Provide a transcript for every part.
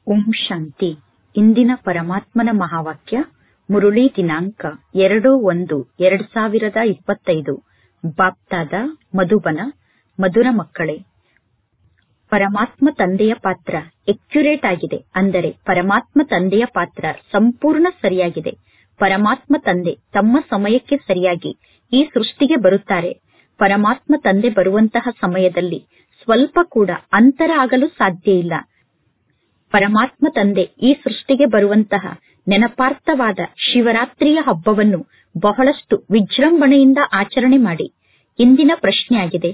ಓಂ ಶಾಂತಿ ಇಂದಿನ ಪರಮಾತ್ಮನ ಮಹಾವಾಕ್ಯ ಮುರುಳಿ ದಿನಾಂಕ ಎರಡು ಒಂದು ಎರಡ್ ಸಾವಿರದ ಇಪ್ಪತ್ತೈದು ಬಾಪ್ತಾದ ಮಧುಬನ ಮಧುರ ಮಕ್ಕಳೇ ಪರಮಾತ್ಮ ತಂದೆಯ ಪಾತ್ರ ಎಕ್ಯುರೇಟ್ ಆಗಿದೆ ಅಂದರೆ ಪರಮಾತ್ಮ ತಂದೆಯ ಪಾತ್ರ ಸಂಪೂರ್ಣ ಸರಿಯಾಗಿದೆ ಪರಮಾತ್ಮ ತಂದೆ ತಮ್ಮ ಸಮಯಕ್ಕೆ ಸರಿಯಾಗಿ ಈ ಸೃಷ್ಟಿಗೆ ಬರುತ್ತಾರೆ ಪರಮಾತ್ಮ ತಂದೆ ಬರುವಂತಹ ಸಮಯದಲ್ಲಿ ಸ್ವಲ್ಪ ಕೂಡ ಅಂತರ ಆಗಲು ಸಾಧ್ಯ ಇಲ್ಲ ಪರಮಾತ್ಮ ತಂದೆ ಈ ಸೃಷ್ಟಿಗೆ ಬರುವಂತಹ ನೆನಪಾರ್ಥವಾದ ಶಿವರಾತ್ರಿಯ ಹಬ್ಬವನ್ನು ಬಹಳಷ್ಟು ವಿಜೃಂಭಣೆಯಿಂದ ಆಚರಣೆ ಮಾಡಿ ಇಂದಿನ ಪ್ರಶ್ನೆಯಾಗಿದೆ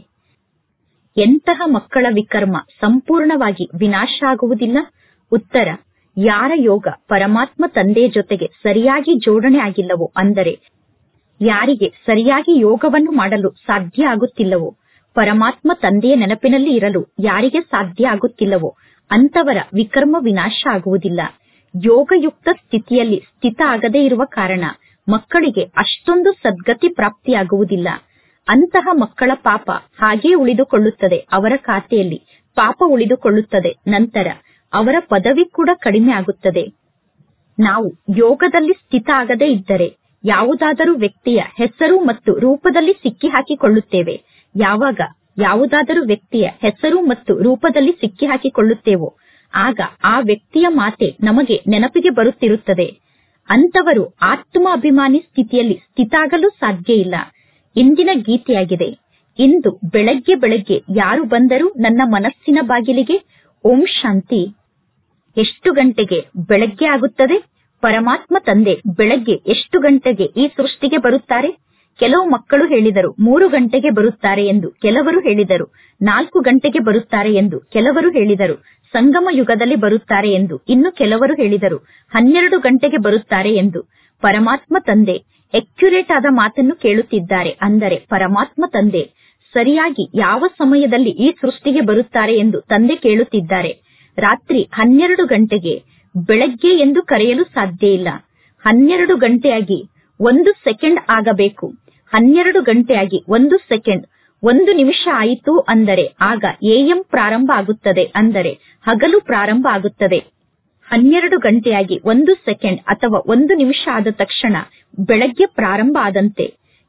ಎಂತಹ ಮಕ್ಕಳ ವಿಕರ್ಮ ಸಂಪೂರ್ಣವಾಗಿ ವಿನಾಶ ಆಗುವುದಿಲ್ಲ ಉತ್ತರ ಯಾರ ಯೋಗ ಪರಮಾತ್ಮ ತಂದೆಯ ಜೊತೆಗೆ ಸರಿಯಾಗಿ ಜೋಡಣೆ ಆಗಿಲ್ಲವೋ ಅಂದರೆ ಯಾರಿಗೆ ಸರಿಯಾಗಿ ಯೋಗವನ್ನು ಮಾಡಲು ಸಾಧ್ಯ ಆಗುತ್ತಿಲ್ಲವೋ ಪರಮಾತ್ಮ ತಂದೆಯ ನೆನಪಿನಲ್ಲಿ ಇರಲು ಯಾರಿಗೆ ಸಾಧ್ಯ ಆಗುತ್ತಿಲ್ಲವೋ ಅಂತವರ ವಿಕರ್ಮ ವಿನಾಶ ಆಗುವುದಿಲ್ಲ ಯೋಗಯುಕ್ತ ಸ್ಥಿತಿಯಲ್ಲಿ ಸ್ಥಿತ ಆಗದೇ ಇರುವ ಕಾರಣ ಮಕ್ಕಳಿಗೆ ಅಷ್ಟೊಂದು ಸದ್ಗತಿ ಪ್ರಾಪ್ತಿಯಾಗುವುದಿಲ್ಲ ಅಂತಹ ಮಕ್ಕಳ ಪಾಪ ಹಾಗೇ ಉಳಿದುಕೊಳ್ಳುತ್ತದೆ ಅವರ ಖಾತೆಯಲ್ಲಿ ಪಾಪ ಉಳಿದುಕೊಳ್ಳುತ್ತದೆ ನಂತರ ಅವರ ಪದವಿ ಕೂಡ ಕಡಿಮೆ ಆಗುತ್ತದೆ ನಾವು ಯೋಗದಲ್ಲಿ ಸ್ಥಿತ ಆಗದೇ ಇದ್ದರೆ ಯಾವುದಾದರೂ ವ್ಯಕ್ತಿಯ ಹೆಸರು ಮತ್ತು ರೂಪದಲ್ಲಿ ಸಿಕ್ಕಿ ಹಾಕಿಕೊಳ್ಳುತ್ತೇವೆ ಯಾವಾಗ ಯಾವುದಾದರೂ ವ್ಯಕ್ತಿಯ ಹೆಸರು ಮತ್ತು ರೂಪದಲ್ಲಿ ಸಿಕ್ಕಿ ಹಾಕಿಕೊಳ್ಳುತ್ತೇವೋ ಆಗ ಆ ವ್ಯಕ್ತಿಯ ಮಾತೆ ನಮಗೆ ನೆನಪಿಗೆ ಬರುತ್ತಿರುತ್ತದೆ ಅಂತವರು ಆತ್ಮ ಅಭಿಮಾನಿ ಸ್ಥಿತಿಯಲ್ಲಿ ಸ್ಥಿತಾಗಲು ಸಾಧ್ಯ ಇಲ್ಲ ಇಂದಿನ ಗೀತೆಯಾಗಿದೆ ಇಂದು ಬೆಳಗ್ಗೆ ಬೆಳಗ್ಗೆ ಯಾರು ಬಂದರೂ ನನ್ನ ಮನಸ್ಸಿನ ಬಾಗಿಲಿಗೆ ಓಂ ಶಾಂತಿ ಎಷ್ಟು ಗಂಟೆಗೆ ಬೆಳಗ್ಗೆ ಆಗುತ್ತದೆ ಪರಮಾತ್ಮ ತಂದೆ ಬೆಳಗ್ಗೆ ಎಷ್ಟು ಗಂಟೆಗೆ ಈ ಸೃಷ್ಟಿಗೆ ಬರುತ್ತಾರೆ ಕೆಲವು ಮಕ್ಕಳು ಹೇಳಿದರು ಮೂರು ಗಂಟೆಗೆ ಬರುತ್ತಾರೆ ಎಂದು ಕೆಲವರು ಹೇಳಿದರು ನಾಲ್ಕು ಗಂಟೆಗೆ ಬರುತ್ತಾರೆ ಎಂದು ಕೆಲವರು ಹೇಳಿದರು ಸಂಗಮ ಯುಗದಲ್ಲಿ ಬರುತ್ತಾರೆ ಎಂದು ಇನ್ನು ಕೆಲವರು ಹೇಳಿದರು ಹನ್ನೆರಡು ಗಂಟೆಗೆ ಬರುತ್ತಾರೆ ಎಂದು ಪರಮಾತ್ಮ ತಂದೆ ಎಕ್ಯುರೇಟ್ ಆದ ಮಾತನ್ನು ಕೇಳುತ್ತಿದ್ದಾರೆ ಅಂದರೆ ಪರಮಾತ್ಮ ತಂದೆ ಸರಿಯಾಗಿ ಯಾವ ಸಮಯದಲ್ಲಿ ಈ ಸೃಷ್ಟಿಗೆ ಬರುತ್ತಾರೆ ಎಂದು ತಂದೆ ಕೇಳುತ್ತಿದ್ದಾರೆ ರಾತ್ರಿ ಹನ್ನೆರಡು ಗಂಟೆಗೆ ಬೆಳಗ್ಗೆ ಎಂದು ಕರೆಯಲು ಸಾಧ್ಯ ಇಲ್ಲ ಹನ್ನೆರಡು ಗಂಟೆಯಾಗಿ ಒಂದು ಸೆಕೆಂಡ್ ಆಗಬೇಕು ಹನ್ನೆರಡು ಗಂಟೆಯಾಗಿ ಒಂದು ಸೆಕೆಂಡ್ ಒಂದು ನಿಮಿಷ ಆಯಿತು ಅಂದರೆ ಆಗ ಎಎಂ ಪ್ರಾರಂಭ ಆಗುತ್ತದೆ ಅಂದರೆ ಹಗಲು ಪ್ರಾರಂಭ ಆಗುತ್ತದೆ ಹನ್ನೆರಡು ಗಂಟೆಯಾಗಿ ಒಂದು ಸೆಕೆಂಡ್ ಅಥವಾ ಒಂದು ನಿಮಿಷ ಆದ ತಕ್ಷಣ ಬೆಳಗ್ಗೆ ಪ್ರಾರಂಭ ಆದಂತೆ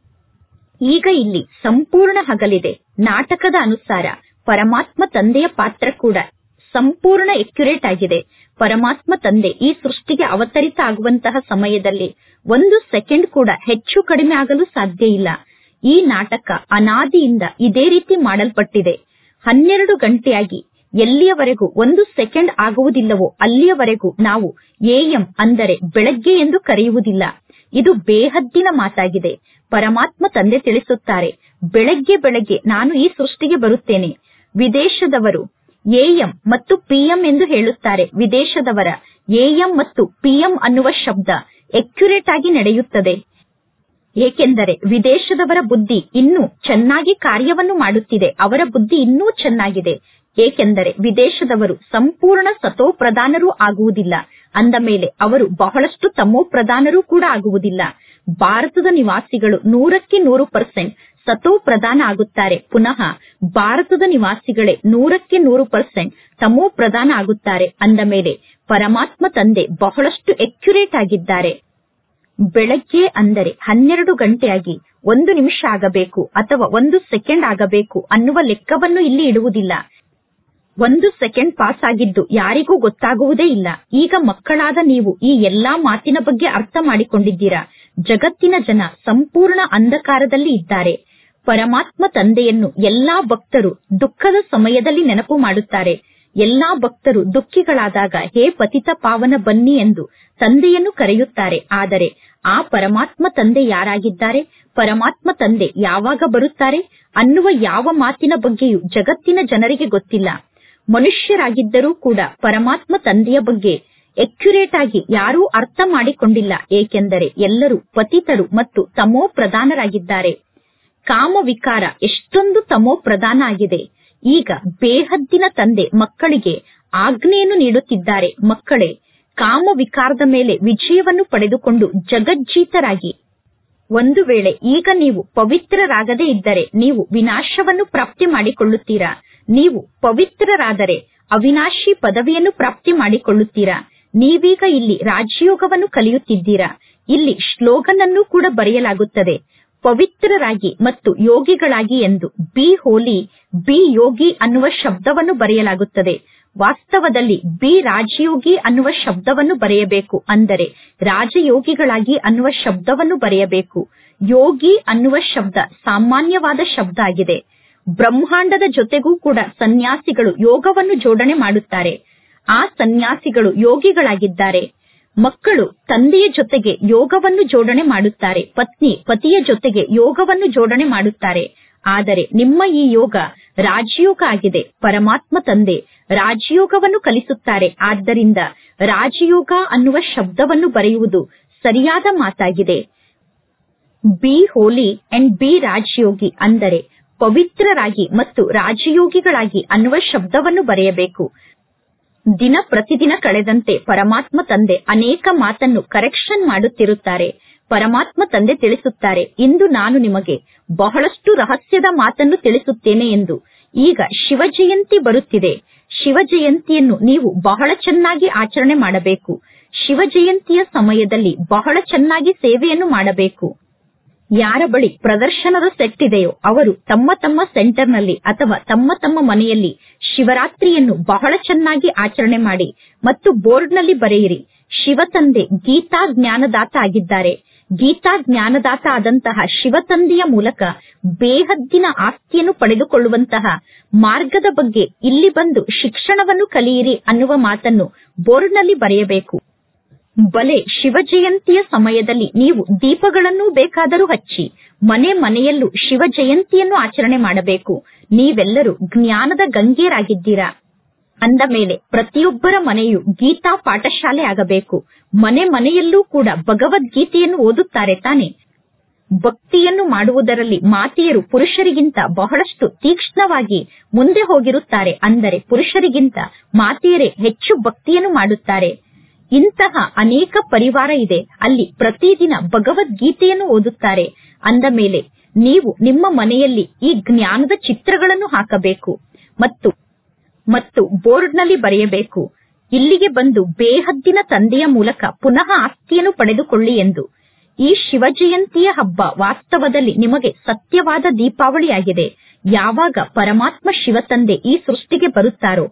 ಈಗ ಇಲ್ಲಿ ಸಂಪೂರ್ಣ ಹಗಲಿದೆ ನಾಟಕದ ಅನುಸಾರ ಪರಮಾತ್ಮ ತಂದೆಯ ಪಾತ್ರ ಕೂಡ ಸಂಪೂರ್ಣ ಎಕ್ಯುರೇಟ್ ಆಗಿದೆ ಪರಮಾತ್ಮ ತಂದೆ ಈ ಸೃಷ್ಟಿಗೆ ಅವತರಿತ ಆಗುವಂತಹ ಸಮಯದಲ್ಲಿ ಒಂದು ಸೆಕೆಂಡ್ ಕೂಡ ಹೆಚ್ಚು ಕಡಿಮೆ ಆಗಲು ಸಾಧ್ಯ ಇಲ್ಲ ಈ ನಾಟಕ ಅನಾದಿಯಿಂದ ಇದೇ ರೀತಿ ಮಾಡಲ್ಪಟ್ಟಿದೆ ಹನ್ನೆರಡು ಗಂಟೆಯಾಗಿ ಎಲ್ಲಿಯವರೆಗೂ ಒಂದು ಸೆಕೆಂಡ್ ಆಗುವುದಿಲ್ಲವೋ ಅಲ್ಲಿಯವರೆಗೂ ನಾವು ಎಎಂ ಅಂದರೆ ಬೆಳಗ್ಗೆ ಎಂದು ಕರೆಯುವುದಿಲ್ಲ ಇದು ಬೇಹದ್ದಿನ ಮಾತಾಗಿದೆ ಪರಮಾತ್ಮ ತಂದೆ ತಿಳಿಸುತ್ತಾರೆ ಬೆಳಗ್ಗೆ ಬೆಳಗ್ಗೆ ನಾನು ಈ ಸೃಷ್ಟಿಗೆ ಬರುತ್ತೇನೆ ವಿದೇಶದವರು ಎಎಂ ಮತ್ತು ಪಿಎಂ ಎಂದು ಹೇಳುತ್ತಾರೆ ವಿದೇಶದವರ ಎಎಂ ಮತ್ತು ಪಿಎಂ ಅನ್ನುವ ಶಬ್ದ ಎಕ್ಯುರೇಟ್ ಆಗಿ ನಡೆಯುತ್ತದೆ ಏಕೆಂದರೆ ವಿದೇಶದವರ ಬುದ್ಧಿ ಇನ್ನೂ ಚೆನ್ನಾಗಿ ಕಾರ್ಯವನ್ನು ಮಾಡುತ್ತಿದೆ ಅವರ ಬುದ್ಧಿ ಇನ್ನೂ ಚೆನ್ನಾಗಿದೆ ಏಕೆಂದರೆ ವಿದೇಶದವರು ಸಂಪೂರ್ಣ ಸತೋ ಪ್ರಧಾನರೂ ಆಗುವುದಿಲ್ಲ ಅಂದ ಮೇಲೆ ಅವರು ಬಹಳಷ್ಟು ತಮೋ ಪ್ರಧಾನರೂ ಕೂಡ ಆಗುವುದಿಲ್ಲ ಭಾರತದ ನಿವಾಸಿಗಳು ನೂರಕ್ಕೆ ನೂರು ಪರ್ಸೆಂಟ್ ಸತೋ ಪ್ರಧಾನ ಆಗುತ್ತಾರೆ ಪುನಃ ಭಾರತದ ನಿವಾಸಿಗಳೇ ನೂರಕ್ಕೆ ನೂರು ಪರ್ಸೆಂಟ್ ತಮೋ ಪ್ರಧಾನ ಆಗುತ್ತಾರೆ ಅಂದ ಮೇಲೆ ಪರಮಾತ್ಮ ತಂದೆ ಬಹಳಷ್ಟು ಎಕ್ಯುರೇಟ್ ಆಗಿದ್ದಾರೆ ಬೆಳಗ್ಗೆ ಅಂದರೆ ಹನ್ನೆರಡು ಗಂಟೆಯಾಗಿ ಒಂದು ನಿಮಿಷ ಆಗಬೇಕು ಅಥವಾ ಒಂದು ಸೆಕೆಂಡ್ ಆಗಬೇಕು ಅನ್ನುವ ಲೆಕ್ಕವನ್ನು ಇಲ್ಲಿ ಇಡುವುದಿಲ್ಲ ಒಂದು ಸೆಕೆಂಡ್ ಪಾಸ್ ಆಗಿದ್ದು ಯಾರಿಗೂ ಗೊತ್ತಾಗುವುದೇ ಇಲ್ಲ ಈಗ ಮಕ್ಕಳಾದ ನೀವು ಈ ಎಲ್ಲಾ ಮಾತಿನ ಬಗ್ಗೆ ಅರ್ಥ ಮಾಡಿಕೊಂಡಿದ್ದೀರಾ ಜಗತ್ತಿನ ಜನ ಸಂಪೂರ್ಣ ಅಂಧಕಾರದಲ್ಲಿ ಇದ್ದಾರೆ ಪರಮಾತ್ಮ ತಂದೆಯನ್ನು ಎಲ್ಲಾ ಭಕ್ತರು ದುಃಖದ ಸಮಯದಲ್ಲಿ ನೆನಪು ಮಾಡುತ್ತಾರೆ ಎಲ್ಲಾ ಭಕ್ತರು ದುಃಖಿಗಳಾದಾಗ ಹೇ ಪತಿತ ಪಾವನ ಬನ್ನಿ ಎಂದು ತಂದೆಯನ್ನು ಕರೆಯುತ್ತಾರೆ ಆದರೆ ಆ ಪರಮಾತ್ಮ ತಂದೆ ಯಾರಾಗಿದ್ದಾರೆ ಪರಮಾತ್ಮ ತಂದೆ ಯಾವಾಗ ಬರುತ್ತಾರೆ ಅನ್ನುವ ಯಾವ ಮಾತಿನ ಬಗ್ಗೆಯೂ ಜಗತ್ತಿನ ಜನರಿಗೆ ಗೊತ್ತಿಲ್ಲ ಮನುಷ್ಯರಾಗಿದ್ದರೂ ಕೂಡ ಪರಮಾತ್ಮ ತಂದೆಯ ಬಗ್ಗೆ ಎಕ್ಯುರೇಟ್ ಆಗಿ ಯಾರೂ ಅರ್ಥ ಮಾಡಿಕೊಂಡಿಲ್ಲ ಏಕೆಂದರೆ ಎಲ್ಲರೂ ಪತಿತರು ಮತ್ತು ತಮೋ ಪ್ರಧಾನರಾಗಿದ್ದಾರೆ ಕಾಮ ವಿಕಾರ ಎಷ್ಟೊಂದು ತಮೋ ಪ್ರಧಾನ ಆಗಿದೆ ಈಗ ಬೇಹದ್ದಿನ ತಂದೆ ಮಕ್ಕಳಿಗೆ ಆಜ್ಞೆಯನ್ನು ನೀಡುತ್ತಿದ್ದಾರೆ ಮಕ್ಕಳೇ ಕಾಮ ವಿಕಾರದ ಮೇಲೆ ವಿಜಯವನ್ನು ಪಡೆದುಕೊಂಡು ಜಗಜ್ಜೀತರಾಗಿ ಒಂದು ವೇಳೆ ಈಗ ನೀವು ಪವಿತ್ರರಾಗದೇ ಇದ್ದರೆ ನೀವು ವಿನಾಶವನ್ನು ಪ್ರಾಪ್ತಿ ಮಾಡಿಕೊಳ್ಳುತ್ತೀರಾ ನೀವು ಪವಿತ್ರರಾದರೆ ಅವಿನಾಶಿ ಪದವಿಯನ್ನು ಪ್ರಾಪ್ತಿ ಮಾಡಿಕೊಳ್ಳುತ್ತೀರಾ ನೀವೀಗ ಇಲ್ಲಿ ರಾಜಯೋಗವನ್ನು ಕಲಿಯುತ್ತಿದ್ದೀರಾ ಇಲ್ಲಿ ಶ್ಲೋಗನ್ ಅನ್ನು ಕೂಡ ಬರೆಯಲಾಗುತ್ತದೆ ಪವಿತ್ರರಾಗಿ ಮತ್ತು ಯೋಗಿಗಳಾಗಿ ಎಂದು ಬಿ ಹೋಲಿ ಬಿ ಯೋಗಿ ಅನ್ನುವ ಶಬ್ದವನ್ನು ಬರೆಯಲಾಗುತ್ತದೆ ವಾಸ್ತವದಲ್ಲಿ ಬಿ ರಾಜಯೋಗಿ ಅನ್ನುವ ಶಬ್ದವನ್ನು ಬರೆಯಬೇಕು ಅಂದರೆ ರಾಜಯೋಗಿಗಳಾಗಿ ಅನ್ನುವ ಶಬ್ದವನ್ನು ಬರೆಯಬೇಕು ಯೋಗಿ ಅನ್ನುವ ಶಬ್ದ ಸಾಮಾನ್ಯವಾದ ಶಬ್ದ ಆಗಿದೆ ಬ್ರಹ್ಮಾಂಡದ ಜೊತೆಗೂ ಕೂಡ ಸನ್ಯಾಸಿಗಳು ಯೋಗವನ್ನು ಜೋಡಣೆ ಮಾಡುತ್ತಾರೆ ಆ ಸನ್ಯಾಸಿಗಳು ಯೋಗಿಗಳಾಗಿದ್ದಾರೆ ಮಕ್ಕಳು ತಂದೆಯ ಜೊತೆಗೆ ಯೋಗವನ್ನು ಜೋಡಣೆ ಮಾಡುತ್ತಾರೆ ಪತ್ನಿ ಪತಿಯ ಜೊತೆಗೆ ಯೋಗವನ್ನು ಜೋಡಣೆ ಮಾಡುತ್ತಾರೆ ಆದರೆ ನಿಮ್ಮ ಈ ಯೋಗ ರಾಜಯೋಗ ಆಗಿದೆ ಪರಮಾತ್ಮ ತಂದೆ ರಾಜಯೋಗವನ್ನು ಕಲಿಸುತ್ತಾರೆ ಆದ್ದರಿಂದ ರಾಜಯೋಗ ಅನ್ನುವ ಶಬ್ದವನ್ನು ಬರೆಯುವುದು ಸರಿಯಾದ ಮಾತಾಗಿದೆ ಬಿ ಹೋಲಿ ಅಂಡ್ ಬಿ ರಾಜಯೋಗಿ ಅಂದರೆ ಪವಿತ್ರರಾಗಿ ಮತ್ತು ರಾಜಯೋಗಿಗಳಾಗಿ ಅನ್ನುವ ಶಬ್ದವನ್ನು ಬರೆಯಬೇಕು ದಿನ ಪ್ರತಿದಿನ ಕಳೆದಂತೆ ಪರಮಾತ್ಮ ತಂದೆ ಅನೇಕ ಮಾತನ್ನು ಕರೆಕ್ಷನ್ ಮಾಡುತ್ತಿರುತ್ತಾರೆ ಪರಮಾತ್ಮ ತಂದೆ ತಿಳಿಸುತ್ತಾರೆ ಇಂದು ನಾನು ನಿಮಗೆ ಬಹಳಷ್ಟು ರಹಸ್ಯದ ಮಾತನ್ನು ತಿಳಿಸುತ್ತೇನೆ ಎಂದು ಈಗ ಶಿವ ಜಯಂತಿ ಬರುತ್ತಿದೆ ಶಿವ ಜಯಂತಿಯನ್ನು ನೀವು ಬಹಳ ಚೆನ್ನಾಗಿ ಆಚರಣೆ ಮಾಡಬೇಕು ಶಿವ ಜಯಂತಿಯ ಸಮಯದಲ್ಲಿ ಬಹಳ ಚೆನ್ನಾಗಿ ಸೇವೆಯನ್ನು ಮಾಡಬೇಕು ಯಾರ ಬಳಿ ಪ್ರದರ್ಶನದ ಸೆಟ್ ಇದೆಯೋ ಅವರು ತಮ್ಮ ತಮ್ಮ ಸೆಂಟರ್ನಲ್ಲಿ ಅಥವಾ ತಮ್ಮ ತಮ್ಮ ಮನೆಯಲ್ಲಿ ಶಿವರಾತ್ರಿಯನ್ನು ಬಹಳ ಚೆನ್ನಾಗಿ ಆಚರಣೆ ಮಾಡಿ ಮತ್ತು ಬೋರ್ಡ್ನಲ್ಲಿ ಬರೆಯಿರಿ ಶಿವ ತಂದೆ ಗೀತಾ ಜ್ಞಾನದಾತ ಆಗಿದ್ದಾರೆ ಗೀತಾ ಜ್ಞಾನದಾತ ಆದಂತಹ ಶಿವತಂದೆಯ ಮೂಲಕ ಬೇಹದ್ದಿನ ಆಸ್ತಿಯನ್ನು ಪಡೆದುಕೊಳ್ಳುವಂತಹ ಮಾರ್ಗದ ಬಗ್ಗೆ ಇಲ್ಲಿ ಬಂದು ಶಿಕ್ಷಣವನ್ನು ಕಲಿಯಿರಿ ಅನ್ನುವ ಮಾತನ್ನು ಬೋರ್ಡ್ನಲ್ಲಿ ಬರೆಯಬೇಕು ಬಲೆ ಶಿವ ಜಯಂತಿಯ ಸಮಯದಲ್ಲಿ ನೀವು ದೀಪಗಳನ್ನು ಬೇಕಾದರೂ ಹಚ್ಚಿ ಮನೆ ಮನೆಯಲ್ಲೂ ಶಿವ ಜಯಂತಿಯನ್ನು ಆಚರಣೆ ಮಾಡಬೇಕು ನೀವೆಲ್ಲರೂ ಜ್ಞಾನದ ಗಂಗೆಯರಾಗಿದ್ದೀರಾ ಅಂದ ಮೇಲೆ ಪ್ರತಿಯೊಬ್ಬರ ಮನೆಯು ಗೀತಾ ಪಾಠಶಾಲೆ ಆಗಬೇಕು ಮನೆ ಮನೆಯಲ್ಲೂ ಕೂಡ ಭಗವದ್ಗೀತೆಯನ್ನು ಓದುತ್ತಾರೆ ತಾನೆ ಭಕ್ತಿಯನ್ನು ಮಾಡುವುದರಲ್ಲಿ ಮಾತೆಯರು ಪುರುಷರಿಗಿಂತ ಬಹಳಷ್ಟು ತೀಕ್ಷ್ಣವಾಗಿ ಮುಂದೆ ಹೋಗಿರುತ್ತಾರೆ ಅಂದರೆ ಪುರುಷರಿಗಿಂತ ಮಾತೆಯರೇ ಹೆಚ್ಚು ಭಕ್ತಿಯನ್ನು ಮಾಡುತ್ತಾರೆ ಇಂತಹ ಅನೇಕ ಪರಿವಾರ ಇದೆ ಅಲ್ಲಿ ಪ್ರತಿದಿನ ಭಗವದ್ಗೀತೆಯನ್ನು ಓದುತ್ತಾರೆ ಅಂದ ಮೇಲೆ ನೀವು ನಿಮ್ಮ ಮನೆಯಲ್ಲಿ ಈ ಜ್ಞಾನದ ಚಿತ್ರಗಳನ್ನು ಹಾಕಬೇಕು ಮತ್ತು ಮತ್ತು ಬೋರ್ಡ್ನಲ್ಲಿ ಬರೆಯಬೇಕು ಇಲ್ಲಿಗೆ ಬಂದು ಬೇಹದ್ದಿನ ತಂದೆಯ ಮೂಲಕ ಪುನಃ ಆಸ್ತಿಯನ್ನು ಪಡೆದುಕೊಳ್ಳಿ ಎಂದು ಈ ಶಿವ ಜಯಂತಿಯ ಹಬ್ಬ ವಾಸ್ತವದಲ್ಲಿ ನಿಮಗೆ ಸತ್ಯವಾದ ದೀಪಾವಳಿಯಾಗಿದೆ ಯಾವಾಗ ಪರಮಾತ್ಮ ಶಿವ ತಂದೆ ಈ ಸೃಷ್ಟಿಗೆ ಬರುತ್ತಾರೋ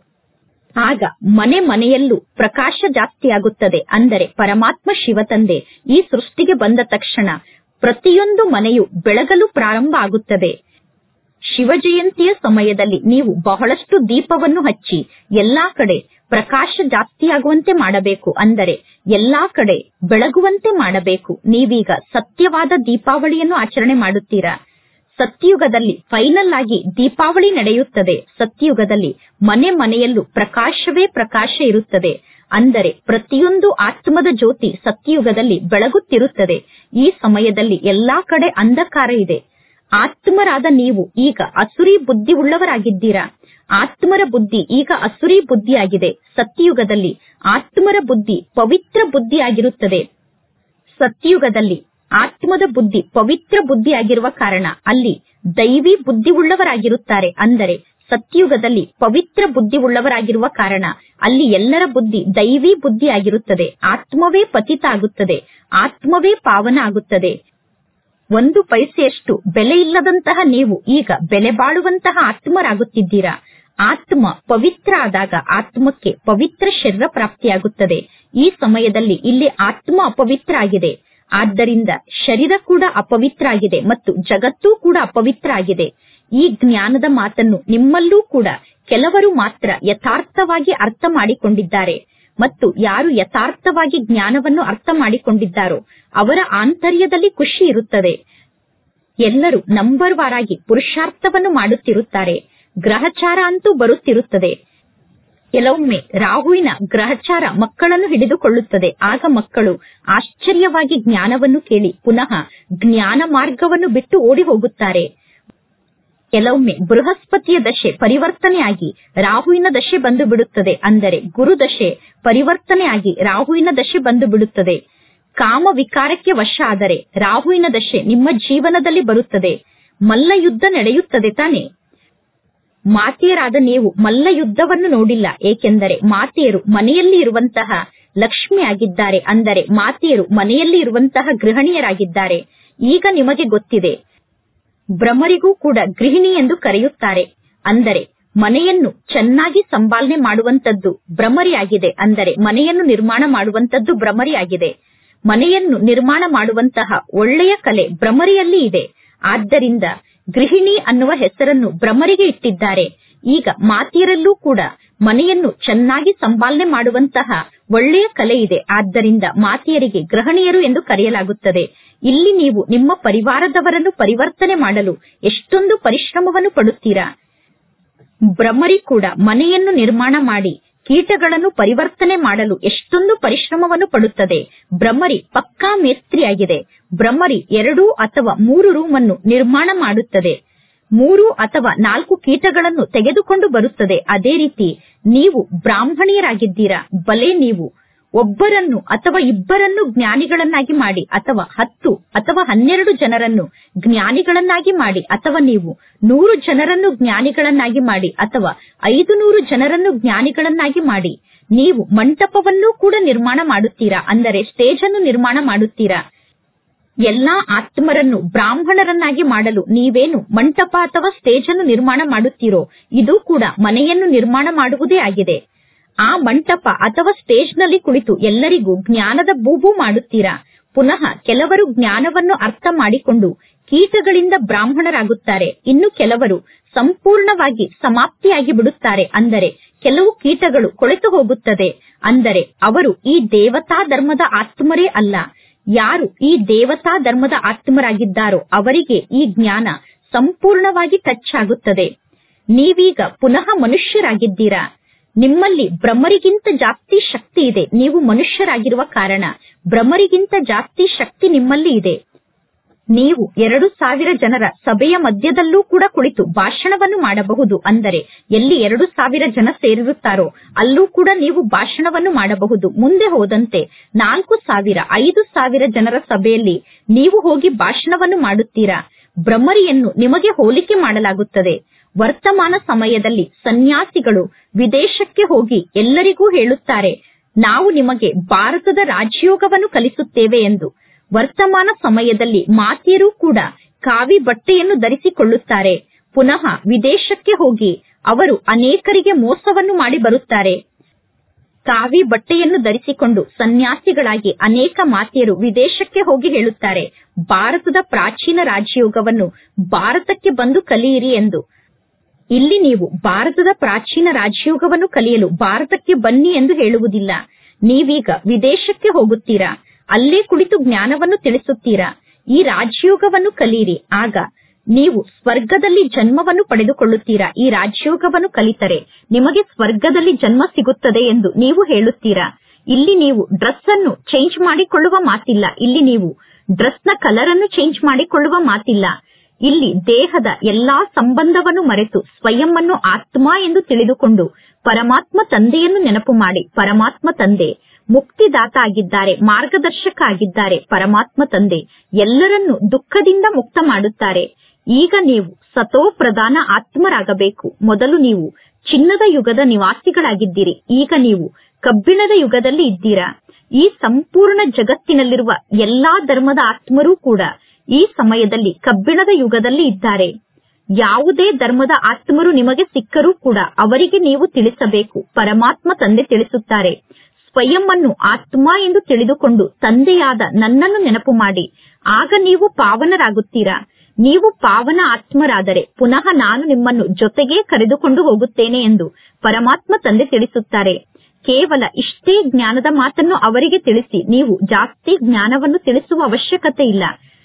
ಆಗ ಮನೆ ಮನೆಯಲ್ಲೂ ಪ್ರಕಾಶ ಜಾಸ್ತಿಯಾಗುತ್ತದೆ ಅಂದರೆ ಪರಮಾತ್ಮ ಶಿವ ತಂದೆ ಈ ಸೃಷ್ಟಿಗೆ ಬಂದ ತಕ್ಷಣ ಪ್ರತಿಯೊಂದು ಮನೆಯು ಬೆಳಗಲು ಪ್ರಾರಂಭ ಆಗುತ್ತದೆ ಶಿವ ಜಯಂತಿಯ ಸಮಯದಲ್ಲಿ ನೀವು ಬಹಳಷ್ಟು ದೀಪವನ್ನು ಹಚ್ಚಿ ಎಲ್ಲಾ ಕಡೆ ಪ್ರಕಾಶ ಜಾಸ್ತಿಯಾಗುವಂತೆ ಮಾಡಬೇಕು ಅಂದರೆ ಎಲ್ಲಾ ಕಡೆ ಬೆಳಗುವಂತೆ ಮಾಡಬೇಕು ನೀವೀಗ ಸತ್ಯವಾದ ದೀಪಾವಳಿಯನ್ನು ಆಚರಣೆ ಮಾಡುತ್ತೀರಾ ಸತ್ಯಯುಗದಲ್ಲಿ ಫೈನಲ್ ಆಗಿ ದೀಪಾವಳಿ ನಡೆಯುತ್ತದೆ ಸತ್ಯಯುಗದಲ್ಲಿ ಮನೆ ಮನೆಯಲ್ಲೂ ಪ್ರಕಾಶವೇ ಪ್ರಕಾಶ ಇರುತ್ತದೆ ಅಂದರೆ ಪ್ರತಿಯೊಂದು ಆತ್ಮದ ಜ್ಯೋತಿ ಸತ್ಯಯುಗದಲ್ಲಿ ಬೆಳಗುತ್ತಿರುತ್ತದೆ ಈ ಸಮಯದಲ್ಲಿ ಎಲ್ಲಾ ಕಡೆ ಅಂಧಕಾರ ಇದೆ ಆತ್ಮರಾದ ನೀವು ಈಗ ಅಸುರಿ ಬುದ್ಧಿ ಉಳ್ಳವರಾಗಿದ್ದೀರಾ ಆತ್ಮರ ಬುದ್ಧಿ ಈಗ ಅಸುರಿ ಬುದ್ಧಿಯಾಗಿದೆ ಸತ್ಯಯುಗದಲ್ಲಿ ಆತ್ಮರ ಬುದ್ಧಿ ಪವಿತ್ರ ಬುದ್ಧಿಯಾಗಿರುತ್ತದೆ ಸತ್ಯಯುಗದಲ್ಲಿ ಆತ್ಮದ ಬುದ್ಧಿ ಪವಿತ್ರ ಬುದ್ಧಿಯಾಗಿರುವ ಕಾರಣ ಅಲ್ಲಿ ದೈವಿ ಬುದ್ಧಿ ಉಳ್ಳವರಾಗಿರುತ್ತಾರೆ ಅಂದರೆ ಸತ್ಯಯುಗದಲ್ಲಿ ಪವಿತ್ರ ಬುದ್ಧಿ ಉಳ್ಳವರಾಗಿರುವ ಕಾರಣ ಅಲ್ಲಿ ಎಲ್ಲರ ಬುದ್ಧಿ ದೈವಿ ಬುದ್ಧಿ ಆಗಿರುತ್ತದೆ ಆತ್ಮವೇ ಪತಿತ ಆಗುತ್ತದೆ ಆತ್ಮವೇ ಪಾವನ ಆಗುತ್ತದೆ ಒಂದು ಪೈಸೆಯಷ್ಟು ಬೆಲೆ ಇಲ್ಲದಂತಹ ನೀವು ಈಗ ಬೆಲೆ ಬಾಳುವಂತಹ ಆತ್ಮರಾಗುತ್ತಿದ್ದೀರಾ ಆತ್ಮ ಪವಿತ್ರ ಆದಾಗ ಆತ್ಮಕ್ಕೆ ಪವಿತ್ರ ಶರೀರ ಪ್ರಾಪ್ತಿಯಾಗುತ್ತದೆ ಈ ಸಮಯದಲ್ಲಿ ಇಲ್ಲಿ ಆತ್ಮ ಅಪವಿತ್ರ ಆಗಿದೆ ಆದ್ದರಿಂದ ಶರೀರ ಕೂಡ ಅಪವಿತ್ರ ಆಗಿದೆ ಮತ್ತು ಜಗತ್ತೂ ಕೂಡ ಅಪವಿತ್ರ ಆಗಿದೆ ಈ ಜ್ಞಾನದ ಮಾತನ್ನು ನಿಮ್ಮಲ್ಲೂ ಕೂಡ ಕೆಲವರು ಮಾತ್ರ ಯಥಾರ್ಥವಾಗಿ ಅರ್ಥ ಮಾಡಿಕೊಂಡಿದ್ದಾರೆ ಮತ್ತು ಯಾರು ಯಥಾರ್ಥವಾಗಿ ಜ್ಞಾನವನ್ನು ಅರ್ಥ ಮಾಡಿಕೊಂಡಿದ್ದಾರೋ ಅವರ ಆಂತರ್ಯದಲ್ಲಿ ಖುಷಿ ಇರುತ್ತದೆ ಎಲ್ಲರೂ ನಂಬರ್ ವಾರಾಗಿ ಪುರುಷಾರ್ಥವನ್ನು ಮಾಡುತ್ತಿರುತ್ತಾರೆ ಗ್ರಹಚಾರ ಅಂತೂ ಬರುತ್ತಿರುತ್ತದೆ ಕೆಲವೊಮ್ಮೆ ರಾಹುವಿನ ಗ್ರಹಚಾರ ಮಕ್ಕಳನ್ನು ಹಿಡಿದುಕೊಳ್ಳುತ್ತದೆ ಆಗ ಮಕ್ಕಳು ಆಶ್ಚರ್ಯವಾಗಿ ಜ್ಞಾನವನ್ನು ಕೇಳಿ ಪುನಃ ಜ್ಞಾನ ಮಾರ್ಗವನ್ನು ಬಿಟ್ಟು ಓಡಿ ಹೋಗುತ್ತಾರೆ ಕೆಲವೊಮ್ಮೆ ಬೃಹಸ್ಪತಿಯ ದಶೆ ಪರಿವರ್ತನೆಯಾಗಿ ರಾಹುವಿನ ದಶೆ ಬಂದು ಬಿಡುತ್ತದೆ ಅಂದರೆ ಗುರು ದಶೆ ಪರಿವರ್ತನೆಯಾಗಿ ರಾಹುವಿನ ದಶೆ ಬಂದು ಬಿಡುತ್ತದೆ ಕಾಮ ವಿಕಾರಕ್ಕೆ ವಶ ಆದರೆ ರಾಹುವಿನ ದಶೆ ನಿಮ್ಮ ಜೀವನದಲ್ಲಿ ಬರುತ್ತದೆ ಮಲ್ಲ ಯುದ್ಧ ನಡೆಯುತ್ತದೆ ತಾನೆ ಮಾತೆಯರಾದ ನೀವು ಮಲ್ಲ ಯುದ್ಧವನ್ನು ನೋಡಿಲ್ಲ ಏಕೆಂದರೆ ಮಾತೆಯರು ಮನೆಯಲ್ಲಿ ಇರುವಂತಹ ಲಕ್ಷ್ಮಿ ಆಗಿದ್ದಾರೆ ಅಂದರೆ ಮಾತೆಯರು ಮನೆಯಲ್ಲಿ ಇರುವಂತಹ ಗೃಹಿಣಿಯರಾಗಿದ್ದಾರೆ ಈಗ ನಿಮಗೆ ಗೊತ್ತಿದೆ ಭ್ರಮರಿಗೂ ಕೂಡ ಗೃಹಿಣಿ ಎಂದು ಕರೆಯುತ್ತಾರೆ ಅಂದರೆ ಮನೆಯನ್ನು ಚೆನ್ನಾಗಿ ಸಂಪಾಲನೆ ಮಾಡುವಂತದ್ದು ಭ್ರಮರಿಯಾಗಿದೆ ಅಂದರೆ ಮನೆಯನ್ನು ನಿರ್ಮಾಣ ಮಾಡುವಂತದ್ದು ಭ್ರಮರಿಯಾಗಿದೆ ಮನೆಯನ್ನು ನಿರ್ಮಾಣ ಮಾಡುವಂತಹ ಒಳ್ಳೆಯ ಕಲೆ ಭ್ರಮರಿಯಲ್ಲಿ ಇದೆ ಆದ್ದರಿಂದ ಗೃಹಿಣಿ ಅನ್ನುವ ಹೆಸರನ್ನು ಭ್ರಮರಿಗೆ ಇಟ್ಟಿದ್ದಾರೆ ಈಗ ಮಾತೆಯರಲ್ಲೂ ಕೂಡ ಮನೆಯನ್ನು ಚೆನ್ನಾಗಿ ಸಂಪಾಲನೆ ಮಾಡುವಂತಹ ಒಳ್ಳೆಯ ಕಲೆ ಇದೆ ಆದ್ದರಿಂದ ಮಾತೆಯರಿಗೆ ಗೃಹಿಣಿಯರು ಎಂದು ಕರೆಯಲಾಗುತ್ತದೆ ಇಲ್ಲಿ ನೀವು ನಿಮ್ಮ ಪರಿವಾರದವರನ್ನು ಪರಿವರ್ತನೆ ಮಾಡಲು ಎಷ್ಟೊಂದು ಪರಿಶ್ರಮವನ್ನು ಪಡುತ್ತೀರಾ ಭ್ರಮರಿ ಕೂಡ ಮನೆಯನ್ನು ನಿರ್ಮಾಣ ಮಾಡಿ ಕೀಟಗಳನ್ನು ಪರಿವರ್ತನೆ ಮಾಡಲು ಎಷ್ಟೊಂದು ಪರಿಶ್ರಮವನ್ನು ಪಡುತ್ತದೆ ಭ್ರಮರಿ ಪಕ್ಕಾ ಮೇಸ್ತ್ರಿಯಾಗಿದೆ ಭ್ರಮರಿ ಎರಡು ಅಥವಾ ಮೂರು ರೂಮ್ ಅನ್ನು ನಿರ್ಮಾಣ ಮಾಡುತ್ತದೆ ಮೂರು ಅಥವಾ ನಾಲ್ಕು ಕೀಟಗಳನ್ನು ತೆಗೆದುಕೊಂಡು ಬರುತ್ತದೆ ಅದೇ ರೀತಿ ನೀವು ಬ್ರಾಹ್ಮಣಿಯರಾಗಿದ್ದೀರಾ ಬಲೆ ನೀವು ಒಬ್ಬರನ್ನು ಅಥವಾ ಇಬ್ಬರನ್ನು ಜ್ಞಾನಿಗಳನ್ನಾಗಿ ಮಾಡಿ ಅಥವಾ ಹತ್ತು ಅಥವಾ ಹನ್ನೆರಡು ಜನರನ್ನು ಜ್ಞಾನಿಗಳನ್ನಾಗಿ ಮಾಡಿ ಅಥವಾ ನೀವು ನೂರು ಜನರನ್ನು ಜ್ಞಾನಿಗಳನ್ನಾಗಿ ಮಾಡಿ ಅಥವಾ ಐದು ನೂರು ಜನರನ್ನು ಜ್ಞಾನಿಗಳನ್ನಾಗಿ ಮಾಡಿ ನೀವು ಮಂಟಪವನ್ನೂ ಕೂಡ ನಿರ್ಮಾಣ ಮಾಡುತ್ತೀರಾ ಅಂದರೆ ಸ್ಟೇಜ್ ಅನ್ನು ನಿರ್ಮಾಣ ಮಾಡುತ್ತೀರಾ ಎಲ್ಲಾ ಆತ್ಮರನ್ನು ಬ್ರಾಹ್ಮಣರನ್ನಾಗಿ ಮಾಡಲು ನೀವೇನು ಮಂಟಪ ಅಥವಾ ಸ್ಟೇಜ್ ಅನ್ನು ನಿರ್ಮಾಣ ಮಾಡುತ್ತೀರೋ ಇದು ಕೂಡ ಮನೆಯನ್ನು ನಿರ್ಮಾಣ ಮಾಡುವುದೇ ಆಗಿದೆ ಆ ಮಂಟಪ ಅಥವಾ ಸ್ಟೇಜ್ ನಲ್ಲಿ ಕುಳಿತು ಎಲ್ಲರಿಗೂ ಜ್ಞಾನದ ಬೂಬು ಮಾಡುತ್ತೀರಾ ಪುನಃ ಕೆಲವರು ಜ್ಞಾನವನ್ನು ಅರ್ಥ ಮಾಡಿಕೊಂಡು ಕೀಟಗಳಿಂದ ಬ್ರಾಹ್ಮಣರಾಗುತ್ತಾರೆ ಇನ್ನು ಕೆಲವರು ಸಂಪೂರ್ಣವಾಗಿ ಸಮಾಪ್ತಿಯಾಗಿ ಬಿಡುತ್ತಾರೆ ಅಂದರೆ ಕೆಲವು ಕೀಟಗಳು ಕೊಳೆತು ಹೋಗುತ್ತದೆ ಅಂದರೆ ಅವರು ಈ ದೇವತಾ ಧರ್ಮದ ಆತ್ಮರೇ ಅಲ್ಲ ಯಾರು ಈ ದೇವತಾ ಧರ್ಮದ ಆತ್ಮರಾಗಿದ್ದಾರೋ ಅವರಿಗೆ ಈ ಜ್ಞಾನ ಸಂಪೂರ್ಣವಾಗಿ ಟಚ್ ಆಗುತ್ತದೆ ನೀವೀಗ ಪುನಃ ಮನುಷ್ಯರಾಗಿದ್ದೀರಾ ನಿಮ್ಮಲ್ಲಿ ಭ್ರಮರಿಗಿಂತ ಜಾಸ್ತಿ ಶಕ್ತಿ ಇದೆ ನೀವು ಮನುಷ್ಯರಾಗಿರುವ ಕಾರಣ ಭ್ರಮರಿಗಿಂತ ಜಾಸ್ತಿ ಶಕ್ತಿ ನಿಮ್ಮಲ್ಲಿ ಇದೆ ನೀವು ಎರಡು ಸಾವಿರ ಜನರ ಸಭೆಯ ಮಧ್ಯದಲ್ಲೂ ಕೂಡ ಕುಳಿತು ಭಾಷಣವನ್ನು ಮಾಡಬಹುದು ಅಂದರೆ ಎಲ್ಲಿ ಎರಡು ಸಾವಿರ ಜನ ಸೇರಿರುತ್ತಾರೋ ಅಲ್ಲೂ ಕೂಡ ನೀವು ಭಾಷಣವನ್ನು ಮಾಡಬಹುದು ಮುಂದೆ ಹೋದಂತೆ ನಾಲ್ಕು ಸಾವಿರ ಐದು ಸಾವಿರ ಜನರ ಸಭೆಯಲ್ಲಿ ನೀವು ಹೋಗಿ ಭಾಷಣವನ್ನು ಮಾಡುತ್ತೀರಾ ಭ್ರಮರಿಯನ್ನು ನಿಮಗೆ ಹೋಲಿಕೆ ಮಾಡಲಾಗುತ್ತದೆ ವರ್ತಮಾನ ಸಮಯದಲ್ಲಿ ಸನ್ಯಾಸಿಗಳು ವಿದೇಶಕ್ಕೆ ಹೋಗಿ ಎಲ್ಲರಿಗೂ ಹೇಳುತ್ತಾರೆ ನಾವು ನಿಮಗೆ ಭಾರತದ ರಾಜಯೋಗವನ್ನು ಕಲಿಸುತ್ತೇವೆ ಎಂದು ವರ್ತಮಾನ ಸಮಯದಲ್ಲಿ ಮಾತೆಯರು ಕೂಡ ಕಾವಿ ಬಟ್ಟೆಯನ್ನು ಧರಿಸಿಕೊಳ್ಳುತ್ತಾರೆ ಪುನಃ ವಿದೇಶಕ್ಕೆ ಹೋಗಿ ಅವರು ಅನೇಕರಿಗೆ ಮೋಸವನ್ನು ಮಾಡಿ ಬರುತ್ತಾರೆ ಕಾವಿ ಬಟ್ಟೆಯನ್ನು ಧರಿಸಿಕೊಂಡು ಸನ್ಯಾಸಿಗಳಾಗಿ ಅನೇಕ ಮಾತೆಯರು ವಿದೇಶಕ್ಕೆ ಹೋಗಿ ಹೇಳುತ್ತಾರೆ ಭಾರತದ ಪ್ರಾಚೀನ ರಾಜಯೋಗವನ್ನು ಭಾರತಕ್ಕೆ ಬಂದು ಕಲಿಯಿರಿ ಎಂದು ಇಲ್ಲಿ ನೀವು ಭಾರತದ ಪ್ರಾಚೀನ ರಾಜಯೋಗವನ್ನು ಕಲಿಯಲು ಭಾರತಕ್ಕೆ ಬನ್ನಿ ಎಂದು ಹೇಳುವುದಿಲ್ಲ ನೀವೀಗ ವಿದೇಶಕ್ಕೆ ಹೋಗುತ್ತೀರಾ ಅಲ್ಲೇ ಕುಳಿತು ಜ್ಞಾನವನ್ನು ತಿಳಿಸುತ್ತೀರಾ ಈ ರಾಜಯೋಗವನ್ನು ಕಲಿಯಿರಿ ಆಗ ನೀವು ಸ್ವರ್ಗದಲ್ಲಿ ಜನ್ಮವನ್ನು ಪಡೆದುಕೊಳ್ಳುತ್ತೀರಾ ಈ ರಾಜಯೋಗವನ್ನು ಕಲಿತರೆ ನಿಮಗೆ ಸ್ವರ್ಗದಲ್ಲಿ ಜನ್ಮ ಸಿಗುತ್ತದೆ ಎಂದು ನೀವು ಹೇಳುತ್ತೀರಾ ಇಲ್ಲಿ ನೀವು ಡ್ರೆಸ್ ಅನ್ನು ಚೇಂಜ್ ಮಾಡಿಕೊಳ್ಳುವ ಮಾತಿಲ್ಲ ಇಲ್ಲಿ ನೀವು ಡ್ರೆಸ್ ನ ಕಲರ್ ಅನ್ನು ಚೇಂಜ್ ಮಾಡಿಕೊಳ್ಳುವ ಮಾತಿಲ್ಲ ಇಲ್ಲಿ ದೇಹದ ಎಲ್ಲಾ ಸಂಬಂಧವನ್ನು ಮರೆತು ಸ್ವಯಂ ಅನ್ನು ಆತ್ಮ ಎಂದು ತಿಳಿದುಕೊಂಡು ಪರಮಾತ್ಮ ತಂದೆಯನ್ನು ನೆನಪು ಮಾಡಿ ಪರಮಾತ್ಮ ತಂದೆ ಮುಕ್ತಿದಾತ ಆಗಿದ್ದಾರೆ ಮಾರ್ಗದರ್ಶಕ ಆಗಿದ್ದಾರೆ ಪರಮಾತ್ಮ ತಂದೆ ಎಲ್ಲರನ್ನು ದುಃಖದಿಂದ ಮುಕ್ತ ಮಾಡುತ್ತಾರೆ ಈಗ ನೀವು ಸತೋ ಪ್ರಧಾನ ಆತ್ಮರಾಗಬೇಕು ಮೊದಲು ನೀವು ಚಿನ್ನದ ಯುಗದ ನಿವಾಸಿಗಳಾಗಿದ್ದೀರಿ ಈಗ ನೀವು ಕಬ್ಬಿಣದ ಯುಗದಲ್ಲಿ ಇದ್ದೀರಾ ಈ ಸಂಪೂರ್ಣ ಜಗತ್ತಿನಲ್ಲಿರುವ ಎಲ್ಲಾ ಧರ್ಮದ ಆತ್ಮರೂ ಕೂಡ ಈ ಸಮಯದಲ್ಲಿ ಕಬ್ಬಿಣದ ಯುಗದಲ್ಲಿ ಇದ್ದಾರೆ ಯಾವುದೇ ಧರ್ಮದ ಆತ್ಮರು ನಿಮಗೆ ಸಿಕ್ಕರೂ ಕೂಡ ಅವರಿಗೆ ನೀವು ತಿಳಿಸಬೇಕು ಪರಮಾತ್ಮ ತಂದೆ ತಿಳಿಸುತ್ತಾರೆ ಸ್ವಯಂ ಅನ್ನು ಆತ್ಮ ಎಂದು ತಿಳಿದುಕೊಂಡು ತಂದೆಯಾದ ನನ್ನನ್ನು ನೆನಪು ಮಾಡಿ ಆಗ ನೀವು ಪಾವನರಾಗುತ್ತೀರಾ ನೀವು ಪಾವನ ಆತ್ಮರಾದರೆ ಪುನಃ ನಾನು ನಿಮ್ಮನ್ನು ಜೊತೆಗೇ ಕರೆದುಕೊಂಡು ಹೋಗುತ್ತೇನೆ ಎಂದು ಪರಮಾತ್ಮ ತಂದೆ ತಿಳಿಸುತ್ತಾರೆ ಕೇವಲ ಇಷ್ಟೇ ಜ್ಞಾನದ ಮಾತನ್ನು ಅವರಿಗೆ ತಿಳಿಸಿ ನೀವು ಜಾಸ್ತಿ ಜ್ಞಾನವನ್ನು ತಿಳಿಸುವ ಅವಶ್ಯಕತೆ ಇಲ್ಲ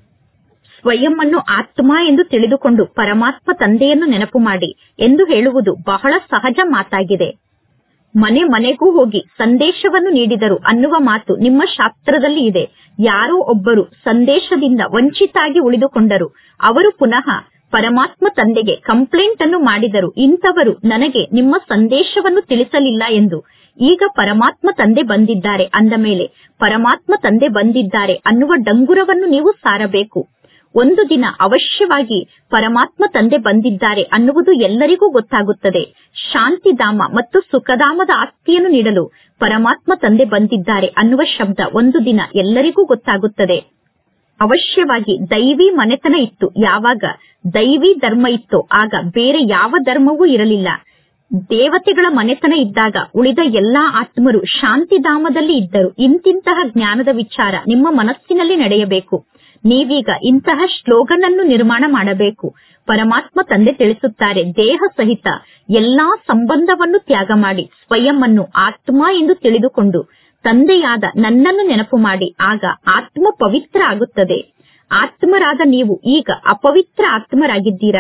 ಸ್ವಯಂ ಅನ್ನು ಆತ್ಮ ಎಂದು ತಿಳಿದುಕೊಂಡು ಪರಮಾತ್ಮ ತಂದೆಯನ್ನು ನೆನಪು ಮಾಡಿ ಎಂದು ಹೇಳುವುದು ಬಹಳ ಸಹಜ ಮಾತಾಗಿದೆ ಮನೆ ಮನೆಗೂ ಹೋಗಿ ಸಂದೇಶವನ್ನು ನೀಡಿದರು ಅನ್ನುವ ಮಾತು ನಿಮ್ಮ ಶಾಸ್ತ್ರದಲ್ಲಿ ಇದೆ ಯಾರೋ ಒಬ್ಬರು ಸಂದೇಶದಿಂದ ವಂಚಿತಾಗಿ ಉಳಿದುಕೊಂಡರು ಅವರು ಪುನಃ ಪರಮಾತ್ಮ ತಂದೆಗೆ ಕಂಪ್ಲೇಂಟ್ ಅನ್ನು ಮಾಡಿದರು ಇಂಥವರು ನನಗೆ ನಿಮ್ಮ ಸಂದೇಶವನ್ನು ತಿಳಿಸಲಿಲ್ಲ ಎಂದು ಈಗ ಪರಮಾತ್ಮ ತಂದೆ ಬಂದಿದ್ದಾರೆ ಅಂದ ಮೇಲೆ ಪರಮಾತ್ಮ ತಂದೆ ಬಂದಿದ್ದಾರೆ ಅನ್ನುವ ಡಂಗುರವನ್ನು ನೀವು ಸಾರಬೇಕು ಒಂದು ದಿನ ಅವಶ್ಯವಾಗಿ ಪರಮಾತ್ಮ ತಂದೆ ಬಂದಿದ್ದಾರೆ ಅನ್ನುವುದು ಎಲ್ಲರಿಗೂ ಗೊತ್ತಾಗುತ್ತದೆ ಶಾಂತಿಧಾಮ ಮತ್ತು ಸುಖಧಾಮದ ಆಸ್ತಿಯನ್ನು ನೀಡಲು ಪರಮಾತ್ಮ ತಂದೆ ಬಂದಿದ್ದಾರೆ ಅನ್ನುವ ಶಬ್ದ ಒಂದು ದಿನ ಎಲ್ಲರಿಗೂ ಗೊತ್ತಾಗುತ್ತದೆ ಅವಶ್ಯವಾಗಿ ದೈವಿ ಮನೆತನ ಇತ್ತು ಯಾವಾಗ ದೈವಿ ಧರ್ಮ ಇತ್ತೋ ಆಗ ಬೇರೆ ಯಾವ ಧರ್ಮವೂ ಇರಲಿಲ್ಲ ದೇವತೆಗಳ ಮನೆತನ ಇದ್ದಾಗ ಉಳಿದ ಎಲ್ಲಾ ಆತ್ಮರು ಶಾಂತಿಧಾಮದಲ್ಲಿ ಇದ್ದರು ಇಂತಿಂತಹ ಜ್ಞಾನದ ವಿಚಾರ ನಿಮ್ಮ ಮನಸ್ಸಿನಲ್ಲಿ ನಡೆಯಬೇಕು ನೀವೀಗ ಇಂತಹ ಶ್ಲೋಗನ್ ಅನ್ನು ನಿರ್ಮಾಣ ಮಾಡಬೇಕು ಪರಮಾತ್ಮ ತಂದೆ ತಿಳಿಸುತ್ತಾರೆ ದೇಹ ಸಹಿತ ಎಲ್ಲಾ ಸಂಬಂಧವನ್ನು ತ್ಯಾಗ ಮಾಡಿ ಸ್ವಯಂ ಅನ್ನು ಆತ್ಮ ಎಂದು ತಿಳಿದುಕೊಂಡು ತಂದೆಯಾದ ನನ್ನನ್ನು ನೆನಪು ಮಾಡಿ ಆಗ ಆತ್ಮ ಪವಿತ್ರ ಆಗುತ್ತದೆ ಆತ್ಮರಾದ ನೀವು ಈಗ ಅಪವಿತ್ರ ಆತ್ಮರಾಗಿದ್ದೀರಾ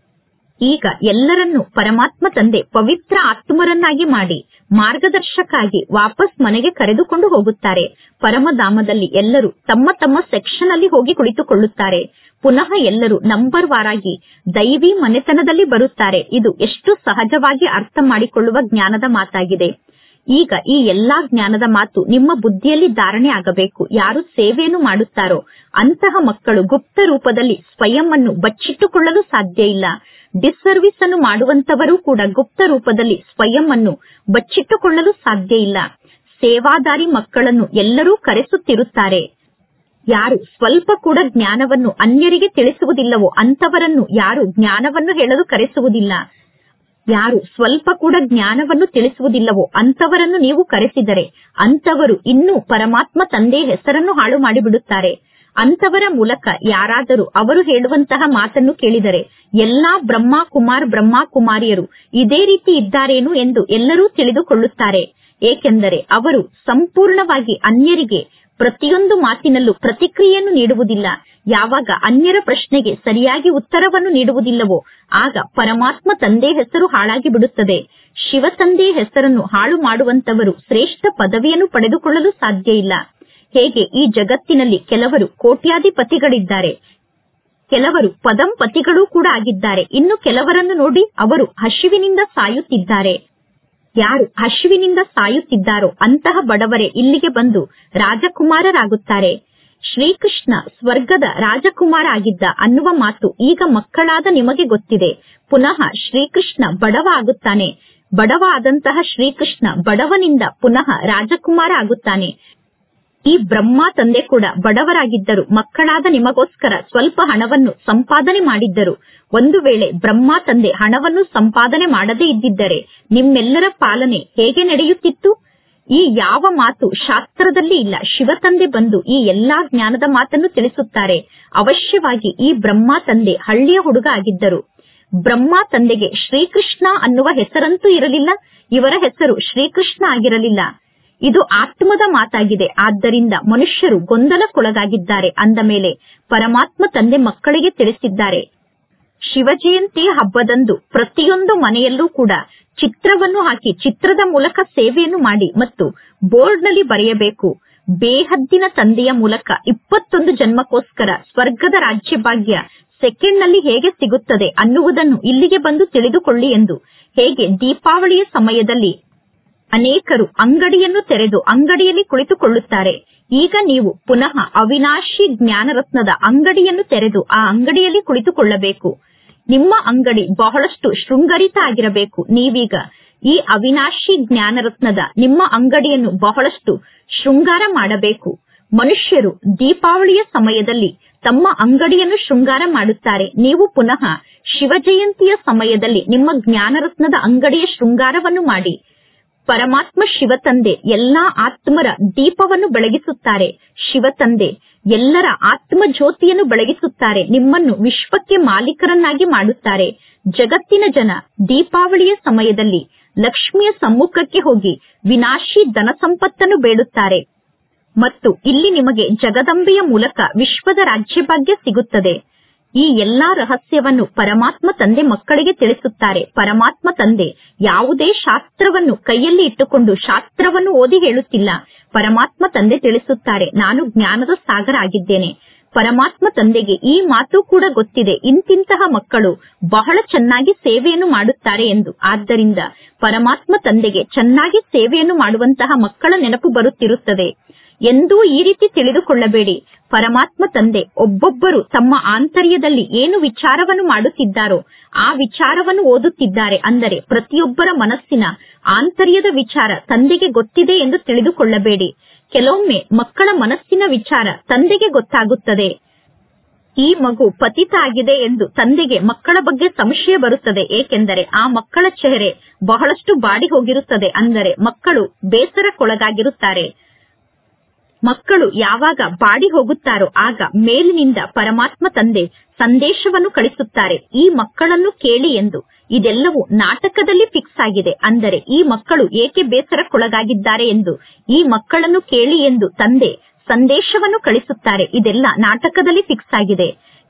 ಈಗ ಎಲ್ಲರನ್ನು ಪರಮಾತ್ಮ ತಂದೆ ಪವಿತ್ರ ಆತ್ಮರನ್ನಾಗಿ ಮಾಡಿ ಮಾರ್ಗದರ್ಶಕಾಗಿ ವಾಪಸ್ ಮನೆಗೆ ಕರೆದುಕೊಂಡು ಹೋಗುತ್ತಾರೆ ಪರಮಧಾಮದಲ್ಲಿ ಎಲ್ಲರೂ ತಮ್ಮ ತಮ್ಮ ಸೆಕ್ಷನ್ ಅಲ್ಲಿ ಹೋಗಿ ಕುಳಿತುಕೊಳ್ಳುತ್ತಾರೆ ಪುನಃ ಎಲ್ಲರೂ ನಂಬರ್ ವಾರಾಗಿ ದೈವಿ ಮನೆತನದಲ್ಲಿ ಬರುತ್ತಾರೆ ಇದು ಎಷ್ಟು ಸಹಜವಾಗಿ ಅರ್ಥ ಮಾಡಿಕೊಳ್ಳುವ ಜ್ಞಾನದ ಮಾತಾಗಿದೆ ಈಗ ಈ ಎಲ್ಲಾ ಜ್ಞಾನದ ಮಾತು ನಿಮ್ಮ ಬುದ್ಧಿಯಲ್ಲಿ ಧಾರಣೆ ಆಗಬೇಕು ಯಾರು ಸೇವೆಯನ್ನು ಮಾಡುತ್ತಾರೋ ಅಂತಹ ಮಕ್ಕಳು ಗುಪ್ತ ರೂಪದಲ್ಲಿ ಸ್ವಯಂ ಅನ್ನು ಬಚ್ಚಿಟ್ಟುಕೊಳ್ಳಲು ಸಾಧ್ಯ ಇಲ್ಲ ಡಿಸ್ಸರ್ವಿಸ್ ಅನ್ನು ಮಾಡುವಂತವರು ಕೂಡ ಗುಪ್ತ ರೂಪದಲ್ಲಿ ಸ್ವಯಂ ಅನ್ನು ಬಚ್ಚಿಟ್ಟುಕೊಳ್ಳಲು ಸಾಧ್ಯ ಇಲ್ಲ ಸೇವಾದಾರಿ ಮಕ್ಕಳನ್ನು ಎಲ್ಲರೂ ಕರೆಸುತ್ತಿರುತ್ತಾರೆ ಯಾರು ಸ್ವಲ್ಪ ಕೂಡ ಜ್ಞಾನವನ್ನು ಅನ್ಯರಿಗೆ ತಿಳಿಸುವುದಿಲ್ಲವೋ ಅಂತವರನ್ನು ಯಾರು ಜ್ಞಾನವನ್ನು ಹೇಳಲು ಕರೆಸುವುದಿಲ್ಲ ಯಾರು ಸ್ವಲ್ಪ ಕೂಡ ಜ್ಞಾನವನ್ನು ತಿಳಿಸುವುದಿಲ್ಲವೋ ಅಂತವರನ್ನು ನೀವು ಕರೆಸಿದರೆ ಅಂತವರು ಇನ್ನೂ ಪರಮಾತ್ಮ ತಂದೆಯ ಹೆಸರನ್ನು ಹಾಳು ಮಾಡಿಬಿಡುತ್ತಾರೆ ಅಂತವರ ಮೂಲಕ ಯಾರಾದರೂ ಅವರು ಹೇಳುವಂತಹ ಮಾತನ್ನು ಕೇಳಿದರೆ ಎಲ್ಲಾ ಬ್ರಹ್ಮ ಕುಮಾರ್ ಬ್ರಹ್ಮ ಕುಮಾರಿಯರು ಇದೇ ರೀತಿ ಇದ್ದಾರೇನು ಎಂದು ಎಲ್ಲರೂ ತಿಳಿದುಕೊಳ್ಳುತ್ತಾರೆ ಏಕೆಂದರೆ ಅವರು ಸಂಪೂರ್ಣವಾಗಿ ಅನ್ಯರಿಗೆ ಪ್ರತಿಯೊಂದು ಮಾತಿನಲ್ಲೂ ಪ್ರತಿಕ್ರಿಯೆಯನ್ನು ನೀಡುವುದಿಲ್ಲ ಯಾವಾಗ ಅನ್ಯರ ಪ್ರಶ್ನೆಗೆ ಸರಿಯಾಗಿ ಉತ್ತರವನ್ನು ನೀಡುವುದಿಲ್ಲವೋ ಆಗ ಪರಮಾತ್ಮ ತಂದೆ ಹೆಸರು ಹಾಳಾಗಿ ಬಿಡುತ್ತದೆ ಶಿವ ತಂದೆಯ ಹೆಸರನ್ನು ಹಾಳು ಮಾಡುವಂತವರು ಶ್ರೇಷ್ಠ ಪದವಿಯನ್ನು ಪಡೆದುಕೊಳ್ಳಲು ಸಾಧ್ಯ ಇಲ್ಲ ಹೇಗೆ ಈ ಜಗತ್ತಿನಲ್ಲಿ ಕೆಲವರು ಕೋಟ್ಯಾಧಿಪತಿಗಳಿದ್ದಾರೆ ಕೆಲವರು ಪದಂಪತಿಗಳೂ ಕೂಡ ಆಗಿದ್ದಾರೆ ಇನ್ನು ಕೆಲವರನ್ನು ನೋಡಿ ಅವರು ಹಸಿವಿನಿಂದ ಸಾಯುತ್ತಿದ್ದಾರೆ ಯಾರು ಹಸಿವಿನಿಂದ ಸಾಯುತ್ತಿದ್ದಾರೋ ಅಂತಹ ಬಡವರೇ ಇಲ್ಲಿಗೆ ಬಂದು ರಾಜಕುಮಾರರಾಗುತ್ತಾರೆ ಶ್ರೀಕೃಷ್ಣ ಸ್ವರ್ಗದ ರಾಜಕುಮಾರ ಆಗಿದ್ದ ಅನ್ನುವ ಮಾತು ಈಗ ಮಕ್ಕಳಾದ ನಿಮಗೆ ಗೊತ್ತಿದೆ ಪುನಃ ಶ್ರೀಕೃಷ್ಣ ಬಡವ ಆಗುತ್ತಾನೆ ಬಡವ ಆದಂತಹ ಶ್ರೀಕೃಷ್ಣ ಬಡವನಿಂದ ಪುನಃ ರಾಜಕುಮಾರ ಆಗುತ್ತಾನೆ ಈ ಬ್ರಹ್ಮ ತಂದೆ ಕೂಡ ಬಡವರಾಗಿದ್ದರು ಮಕ್ಕಳಾದ ನಿಮಗೋಸ್ಕರ ಸ್ವಲ್ಪ ಹಣವನ್ನು ಸಂಪಾದನೆ ಮಾಡಿದ್ದರು ಒಂದು ವೇಳೆ ಬ್ರಹ್ಮ ತಂದೆ ಹಣವನ್ನು ಸಂಪಾದನೆ ಮಾಡದೇ ಇದ್ದಿದ್ದರೆ ನಿಮ್ಮೆಲ್ಲರ ಪಾಲನೆ ಹೇಗೆ ನಡೆಯುತ್ತಿತ್ತು ಈ ಯಾವ ಮಾತು ಶಾಸ್ತ್ರದಲ್ಲಿ ಇಲ್ಲ ಶಿವ ತಂದೆ ಬಂದು ಈ ಎಲ್ಲಾ ಜ್ಞಾನದ ಮಾತನ್ನು ತಿಳಿಸುತ್ತಾರೆ ಅವಶ್ಯವಾಗಿ ಈ ಬ್ರಹ್ಮ ತಂದೆ ಹಳ್ಳಿಯ ಹುಡುಗ ಆಗಿದ್ದರು ಬ್ರಹ್ಮ ತಂದೆಗೆ ಶ್ರೀಕೃಷ್ಣ ಅನ್ನುವ ಹೆಸರಂತೂ ಇರಲಿಲ್ಲ ಇವರ ಹೆಸರು ಶ್ರೀಕೃಷ್ಣ ಆಗಿರಲಿಲ್ಲ ಇದು ಆತ್ಮದ ಮಾತಾಗಿದೆ ಆದ್ದರಿಂದ ಮನುಷ್ಯರು ಗೊಂದಲಕ್ಕೊಳಗಾಗಿದ್ದಾರೆ ಅಂದ ಮೇಲೆ ಪರಮಾತ್ಮ ತಂದೆ ಮಕ್ಕಳಿಗೆ ತಿಳಿಸಿದ್ದಾರೆ ಶಿವಜಯಂತಿ ಹಬ್ಬದಂದು ಪ್ರತಿಯೊಂದು ಮನೆಯಲ್ಲೂ ಕೂಡ ಚಿತ್ರವನ್ನು ಹಾಕಿ ಚಿತ್ರದ ಮೂಲಕ ಸೇವೆಯನ್ನು ಮಾಡಿ ಮತ್ತು ಬೋರ್ಡ್ನಲ್ಲಿ ಬರೆಯಬೇಕು ಬೇಹದ್ದಿನ ತಂದೆಯ ಮೂಲಕ ಇಪ್ಪತ್ತೊಂದು ಜನ್ಮಕ್ಕೋಸ್ಕರ ಸ್ವರ್ಗದ ರಾಜ್ಯ ಭಾಗ್ಯ ಸೆಕೆಂಡ್ನಲ್ಲಿ ಹೇಗೆ ಸಿಗುತ್ತದೆ ಅನ್ನುವುದನ್ನು ಇಲ್ಲಿಗೆ ಬಂದು ತಿಳಿದುಕೊಳ್ಳಿ ಎಂದು ಹೇಗೆ ದೀಪಾವಳಿಯ ಸಮಯದಲ್ಲಿ ಅನೇಕರು ಅಂಗಡಿಯನ್ನು ತೆರೆದು ಅಂಗಡಿಯಲ್ಲಿ ಕುಳಿತುಕೊಳ್ಳುತ್ತಾರೆ ಈಗ ನೀವು ಪುನಃ ಅವಿನಾಶಿ ಜ್ಞಾನರತ್ನದ ಅಂಗಡಿಯನ್ನು ತೆರೆದು ಆ ಅಂಗಡಿಯಲ್ಲಿ ಕುಳಿತುಕೊಳ್ಳಬೇಕು ನಿಮ್ಮ ಅಂಗಡಿ ಬಹಳಷ್ಟು ಶೃಂಗರಿತ ಆಗಿರಬೇಕು ನೀವೀಗ ಈ ಅವಿನಾಶಿ ಜ್ಞಾನರತ್ನದ ನಿಮ್ಮ ಅಂಗಡಿಯನ್ನು ಬಹಳಷ್ಟು ಶೃಂಗಾರ ಮಾಡಬೇಕು ಮನುಷ್ಯರು ದೀಪಾವಳಿಯ ಸಮಯದಲ್ಲಿ ತಮ್ಮ ಅಂಗಡಿಯನ್ನು ಶೃಂಗಾರ ಮಾಡುತ್ತಾರೆ ನೀವು ಪುನಃ ಶಿವಜಯಂತಿಯ ಸಮಯದಲ್ಲಿ ನಿಮ್ಮ ಜ್ಞಾನರತ್ನದ ಅಂಗಡಿಯ ಶೃಂಗಾರವನ್ನು ಮಾಡಿ ಪರಮಾತ್ಮ ಶಿವತಂದೆ ಎಲ್ಲಾ ಆತ್ಮರ ದೀಪವನ್ನು ಬೆಳಗಿಸುತ್ತಾರೆ ಶಿವತಂದೆ ಎಲ್ಲರ ಆತ್ಮ ಜ್ಯೋತಿಯನ್ನು ಬೆಳಗಿಸುತ್ತಾರೆ ನಿಮ್ಮನ್ನು ವಿಶ್ವಕ್ಕೆ ಮಾಲೀಕರನ್ನಾಗಿ ಮಾಡುತ್ತಾರೆ ಜಗತ್ತಿನ ಜನ ದೀಪಾವಳಿಯ ಸಮಯದಲ್ಲಿ ಲಕ್ಷ್ಮಿಯ ಸಮ್ಮುಖಕ್ಕೆ ಹೋಗಿ ವಿನಾಶಿ ಧನ ಸಂಪತ್ತನ್ನು ಬೇಡುತ್ತಾರೆ ಮತ್ತು ಇಲ್ಲಿ ನಿಮಗೆ ಜಗದಂಬೆಯ ಮೂಲಕ ವಿಶ್ವದ ರಾಜ್ಯಭಾಗ್ಯ ಸಿಗುತ್ತದೆ ಈ ಎಲ್ಲಾ ರಹಸ್ಯವನ್ನು ಪರಮಾತ್ಮ ತಂದೆ ಮಕ್ಕಳಿಗೆ ತಿಳಿಸುತ್ತಾರೆ ಪರಮಾತ್ಮ ತಂದೆ ಯಾವುದೇ ಶಾಸ್ತ್ರವನ್ನು ಕೈಯಲ್ಲಿ ಇಟ್ಟುಕೊಂಡು ಶಾಸ್ತ್ರವನ್ನು ಓದಿ ಹೇಳುತ್ತಿಲ್ಲ ಪರಮಾತ್ಮ ತಂದೆ ತಿಳಿಸುತ್ತಾರೆ ನಾನು ಜ್ಞಾನದ ಸಾಗರ ಆಗಿದ್ದೇನೆ ಪರಮಾತ್ಮ ತಂದೆಗೆ ಈ ಮಾತು ಕೂಡ ಗೊತ್ತಿದೆ ಇಂತಿಂತಹ ಮಕ್ಕಳು ಬಹಳ ಚೆನ್ನಾಗಿ ಸೇವೆಯನ್ನು ಮಾಡುತ್ತಾರೆ ಎಂದು ಆದ್ದರಿಂದ ಪರಮಾತ್ಮ ತಂದೆಗೆ ಚೆನ್ನಾಗಿ ಸೇವೆಯನ್ನು ಮಾಡುವಂತಹ ಮಕ್ಕಳ ನೆನಪು ಬರುತ್ತಿರುತ್ತದೆ ಎಂದೂ ಈ ರೀತಿ ತಿಳಿದುಕೊಳ್ಳಬೇಡಿ ಪರಮಾತ್ಮ ತಂದೆ ಒಬ್ಬೊಬ್ಬರು ತಮ್ಮ ಆಂತರ್ಯದಲ್ಲಿ ಏನು ವಿಚಾರವನ್ನು ಮಾಡುತ್ತಿದ್ದಾರೋ ಆ ವಿಚಾರವನ್ನು ಓದುತ್ತಿದ್ದಾರೆ ಅಂದರೆ ಪ್ರತಿಯೊಬ್ಬರ ಮನಸ್ಸಿನ ಆಂತರ್ಯದ ವಿಚಾರ ತಂದೆಗೆ ಗೊತ್ತಿದೆ ಎಂದು ತಿಳಿದುಕೊಳ್ಳಬೇಡಿ ಕೆಲವೊಮ್ಮೆ ಮಕ್ಕಳ ಮನಸ್ಸಿನ ವಿಚಾರ ತಂದೆಗೆ ಗೊತ್ತಾಗುತ್ತದೆ ಈ ಮಗು ಪತಿತ ಆಗಿದೆ ಎಂದು ತಂದೆಗೆ ಮಕ್ಕಳ ಬಗ್ಗೆ ಸಂಶಯ ಬರುತ್ತದೆ ಏಕೆಂದರೆ ಆ ಮಕ್ಕಳ ಚೆಹರೆ ಬಹಳಷ್ಟು ಬಾಡಿ ಹೋಗಿರುತ್ತದೆ ಅಂದರೆ ಮಕ್ಕಳು ಬೇಸರಕ್ಕೊಳಗಾಗಿರುತ್ತಾರೆ ಮಕ್ಕಳು ಯಾವಾಗ ಬಾಡಿ ಹೋಗುತ್ತಾರೋ ಆಗ ಮೇಲಿನಿಂದ ಪರಮಾತ್ಮ ತಂದೆ ಸಂದೇಶವನ್ನು ಕಳಿಸುತ್ತಾರೆ ಈ ಮಕ್ಕಳನ್ನು ಕೇಳಿ ಎಂದು ಇದೆಲ್ಲವೂ ನಾಟಕದಲ್ಲಿ ಫಿಕ್ಸ್ ಆಗಿದೆ ಅಂದರೆ ಈ ಮಕ್ಕಳು ಏಕೆ ಬೇಸರಕ್ಕೊಳಗಾಗಿದ್ದಾರೆ ಎಂದು ಈ ಮಕ್ಕಳನ್ನು ಕೇಳಿ ಎಂದು ತಂದೆ ಸಂದೇಶವನ್ನು ಕಳಿಸುತ್ತಾರೆ ಇದೆಲ್ಲ ನಾಟಕದಲ್ಲಿ ಫಿಕ್ಸ್ ಆಗಿದೆ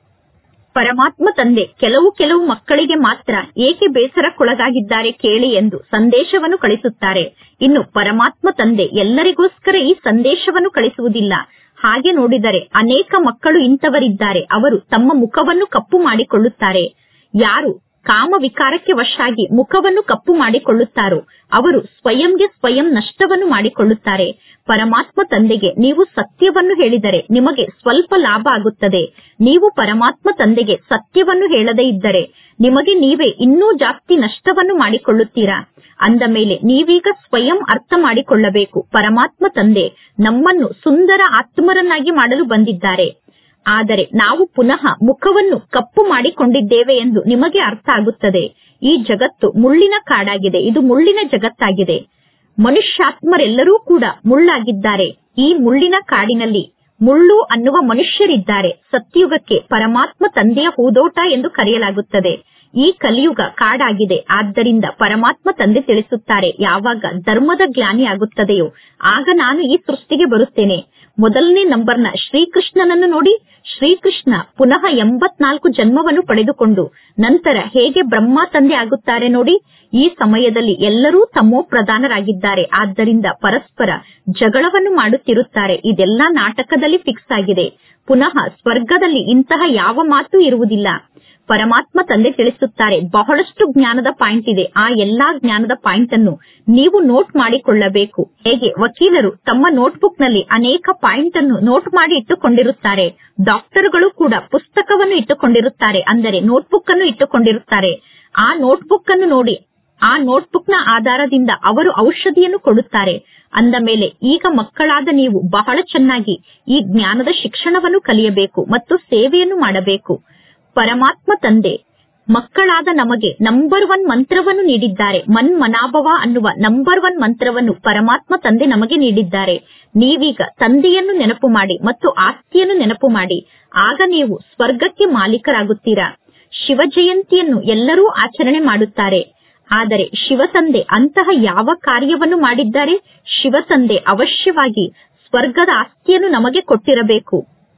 ಪರಮಾತ್ಮ ತಂದೆ ಕೆಲವು ಕೆಲವು ಮಕ್ಕಳಿಗೆ ಮಾತ್ರ ಏಕೆ ಬೇಸರಕ್ಕೊಳಗಾಗಿದ್ದಾರೆ ಕೇಳಿ ಎಂದು ಸಂದೇಶವನ್ನು ಕಳಿಸುತ್ತಾರೆ ಇನ್ನು ಪರಮಾತ್ಮ ತಂದೆ ಎಲ್ಲರಿಗೋಸ್ಕರ ಈ ಸಂದೇಶವನ್ನು ಕಳಿಸುವುದಿಲ್ಲ ಹಾಗೆ ನೋಡಿದರೆ ಅನೇಕ ಮಕ್ಕಳು ಇಂಥವರಿದ್ದಾರೆ ಅವರು ತಮ್ಮ ಮುಖವನ್ನು ಕಪ್ಪು ಮಾಡಿಕೊಳ್ಳುತ್ತಾರೆ ಯಾರು ಕಾಮ ವಿಕಾರಕ್ಕೆ ವಶಾಗಿ ಮುಖವನ್ನು ಕಪ್ಪು ಮಾಡಿಕೊಳ್ಳುತ್ತಾರೋ ಅವರು ಸ್ವಯಂಗೆ ಸ್ವಯಂ ನಷ್ಟವನ್ನು ಮಾಡಿಕೊಳ್ಳುತ್ತಾರೆ ಪರಮಾತ್ಮ ತಂದೆಗೆ ನೀವು ಸತ್ಯವನ್ನು ಹೇಳಿದರೆ ನಿಮಗೆ ಸ್ವಲ್ಪ ಲಾಭ ಆಗುತ್ತದೆ ನೀವು ಪರಮಾತ್ಮ ತಂದೆಗೆ ಸತ್ಯವನ್ನು ಹೇಳದೇ ಇದ್ದರೆ ನಿಮಗೆ ನೀವೇ ಇನ್ನೂ ಜಾಸ್ತಿ ನಷ್ಟವನ್ನು ಮಾಡಿಕೊಳ್ಳುತ್ತೀರಾ ಅಂದ ಮೇಲೆ ನೀವೀಗ ಸ್ವಯಂ ಅರ್ಥ ಮಾಡಿಕೊಳ್ಳಬೇಕು ಪರಮಾತ್ಮ ತಂದೆ ನಮ್ಮನ್ನು ಸುಂದರ ಆತ್ಮರನ್ನಾಗಿ ಮಾಡಲು ಬಂದಿದ್ದಾರೆ ಆದರೆ ನಾವು ಪುನಃ ಮುಖವನ್ನು ಕಪ್ಪು ಮಾಡಿಕೊಂಡಿದ್ದೇವೆ ಎಂದು ನಿಮಗೆ ಅರ್ಥ ಆಗುತ್ತದೆ ಈ ಜಗತ್ತು ಮುಳ್ಳಿನ ಕಾಡಾಗಿದೆ ಇದು ಮುಳ್ಳಿನ ಜಗತ್ತಾಗಿದೆ ಮನುಷ್ಯಾತ್ಮರೆಲ್ಲರೂ ಕೂಡ ಮುಳ್ಳಾಗಿದ್ದಾರೆ ಈ ಮುಳ್ಳಿನ ಕಾಡಿನಲ್ಲಿ ಮುಳ್ಳು ಅನ್ನುವ ಮನುಷ್ಯರಿದ್ದಾರೆ ಸತ್ಯುಗಕ್ಕೆ ಪರಮಾತ್ಮ ತಂದೆಯ ಹೂದೋಟ ಎಂದು ಕರೆಯಲಾಗುತ್ತದೆ ಈ ಕಲಿಯುಗ ಕಾಡಾಗಿದೆ ಆದ್ದರಿಂದ ಪರಮಾತ್ಮ ತಂದೆ ತಿಳಿಸುತ್ತಾರೆ ಯಾವಾಗ ಧರ್ಮದ ಜ್ಞಾನಿ ಆಗುತ್ತದೆಯೋ ಆಗ ನಾನು ಈ ಸೃಷ್ಟಿಗೆ ಬರುತ್ತೇನೆ ಮೊದಲನೇ ನಂಬರ್ನ ಶ್ರೀಕೃಷ್ಣನನ್ನು ನೋಡಿ ಶ್ರೀಕೃಷ್ಣ ಪುನಃ ಎಂಬತ್ನಾಲ್ಕು ಜನ್ಮವನ್ನು ಪಡೆದುಕೊಂಡು ನಂತರ ಹೇಗೆ ಬ್ರಹ್ಮ ತಂದೆ ಆಗುತ್ತಾರೆ ನೋಡಿ ಈ ಸಮಯದಲ್ಲಿ ಎಲ್ಲರೂ ತಮ್ಮೋ ಪ್ರಧಾನರಾಗಿದ್ದಾರೆ ಆದ್ದರಿಂದ ಪರಸ್ಪರ ಜಗಳವನ್ನು ಮಾಡುತ್ತಿರುತ್ತಾರೆ ಇದೆಲ್ಲ ನಾಟಕದಲ್ಲಿ ಫಿಕ್ಸ್ ಆಗಿದೆ ಪುನಃ ಸ್ವರ್ಗದಲ್ಲಿ ಇಂತಹ ಯಾವ ಮಾತು ಇರುವುದಿಲ್ಲ ಪರಮಾತ್ಮ ತಂದೆ ತಿಳಿಸುತ್ತಾರೆ ಬಹಳಷ್ಟು ಜ್ಞಾನದ ಪಾಯಿಂಟ್ ಇದೆ ಆ ಎಲ್ಲಾ ಜ್ಞಾನದ ಪಾಯಿಂಟ್ ಅನ್ನು ನೀವು ನೋಟ್ ಮಾಡಿಕೊಳ್ಳಬೇಕು ಹೇಗೆ ವಕೀಲರು ತಮ್ಮ ನೋಟ್ಬುಕ್ ನಲ್ಲಿ ಅನೇಕ ಪಾಯಿಂಟ್ ಅನ್ನು ನೋಟ್ ಮಾಡಿ ಇಟ್ಟುಕೊಂಡಿರುತ್ತಾರೆ ಡಾಕ್ಟರ್ಗಳು ಕೂಡ ಪುಸ್ತಕವನ್ನು ಇಟ್ಟುಕೊಂಡಿರುತ್ತಾರೆ ಅಂದರೆ ನೋಟ್ಬುಕ್ ಅನ್ನು ಇಟ್ಟುಕೊಂಡಿರುತ್ತಾರೆ ಆ ನೋಟ್ಬುಕ್ ಅನ್ನು ನೋಡಿ ಆ ನೋಟ್ಬುಕ್ ನ ಆಧಾರದಿಂದ ಅವರು ಔಷಧಿಯನ್ನು ಕೊಡುತ್ತಾರೆ ಅಂದ ಮೇಲೆ ಈಗ ಮಕ್ಕಳಾದ ನೀವು ಬಹಳ ಚೆನ್ನಾಗಿ ಈ ಜ್ಞಾನದ ಶಿಕ್ಷಣವನ್ನು ಕಲಿಯಬೇಕು ಮತ್ತು ಸೇವೆಯನ್ನು ಮಾಡಬೇಕು ಪರಮಾತ್ಮ ತಂದೆ ಮಕ್ಕಳಾದ ನಮಗೆ ನಂಬರ್ ಒನ್ ಮಂತ್ರವನ್ನು ನೀಡಿದ್ದಾರೆ ಮನ್ ಮನಾಭವ ಅನ್ನುವ ನಂಬರ್ ಒನ್ ಮಂತ್ರವನ್ನು ಪರಮಾತ್ಮ ತಂದೆ ನಮಗೆ ನೀಡಿದ್ದಾರೆ ನೀವೀಗ ತಂದೆಯನ್ನು ನೆನಪು ಮಾಡಿ ಮತ್ತು ಆಸ್ತಿಯನ್ನು ನೆನಪು ಮಾಡಿ ಆಗ ನೀವು ಸ್ವರ್ಗಕ್ಕೆ ಮಾಲೀಕರಾಗುತ್ತೀರಾ ಶಿವ ಜಯಂತಿಯನ್ನು ಎಲ್ಲರೂ ಆಚರಣೆ ಮಾಡುತ್ತಾರೆ ಆದರೆ ಶಿವತಂದೆ ಅಂತಹ ಯಾವ ಕಾರ್ಯವನ್ನು ಮಾಡಿದ್ದಾರೆ ಶಿವತಂದೆ ಅವಶ್ಯವಾಗಿ ಸ್ವರ್ಗದ ಆಸ್ತಿಯನ್ನು ನಮಗೆ ಕೊಟ್ಟಿರಬೇಕು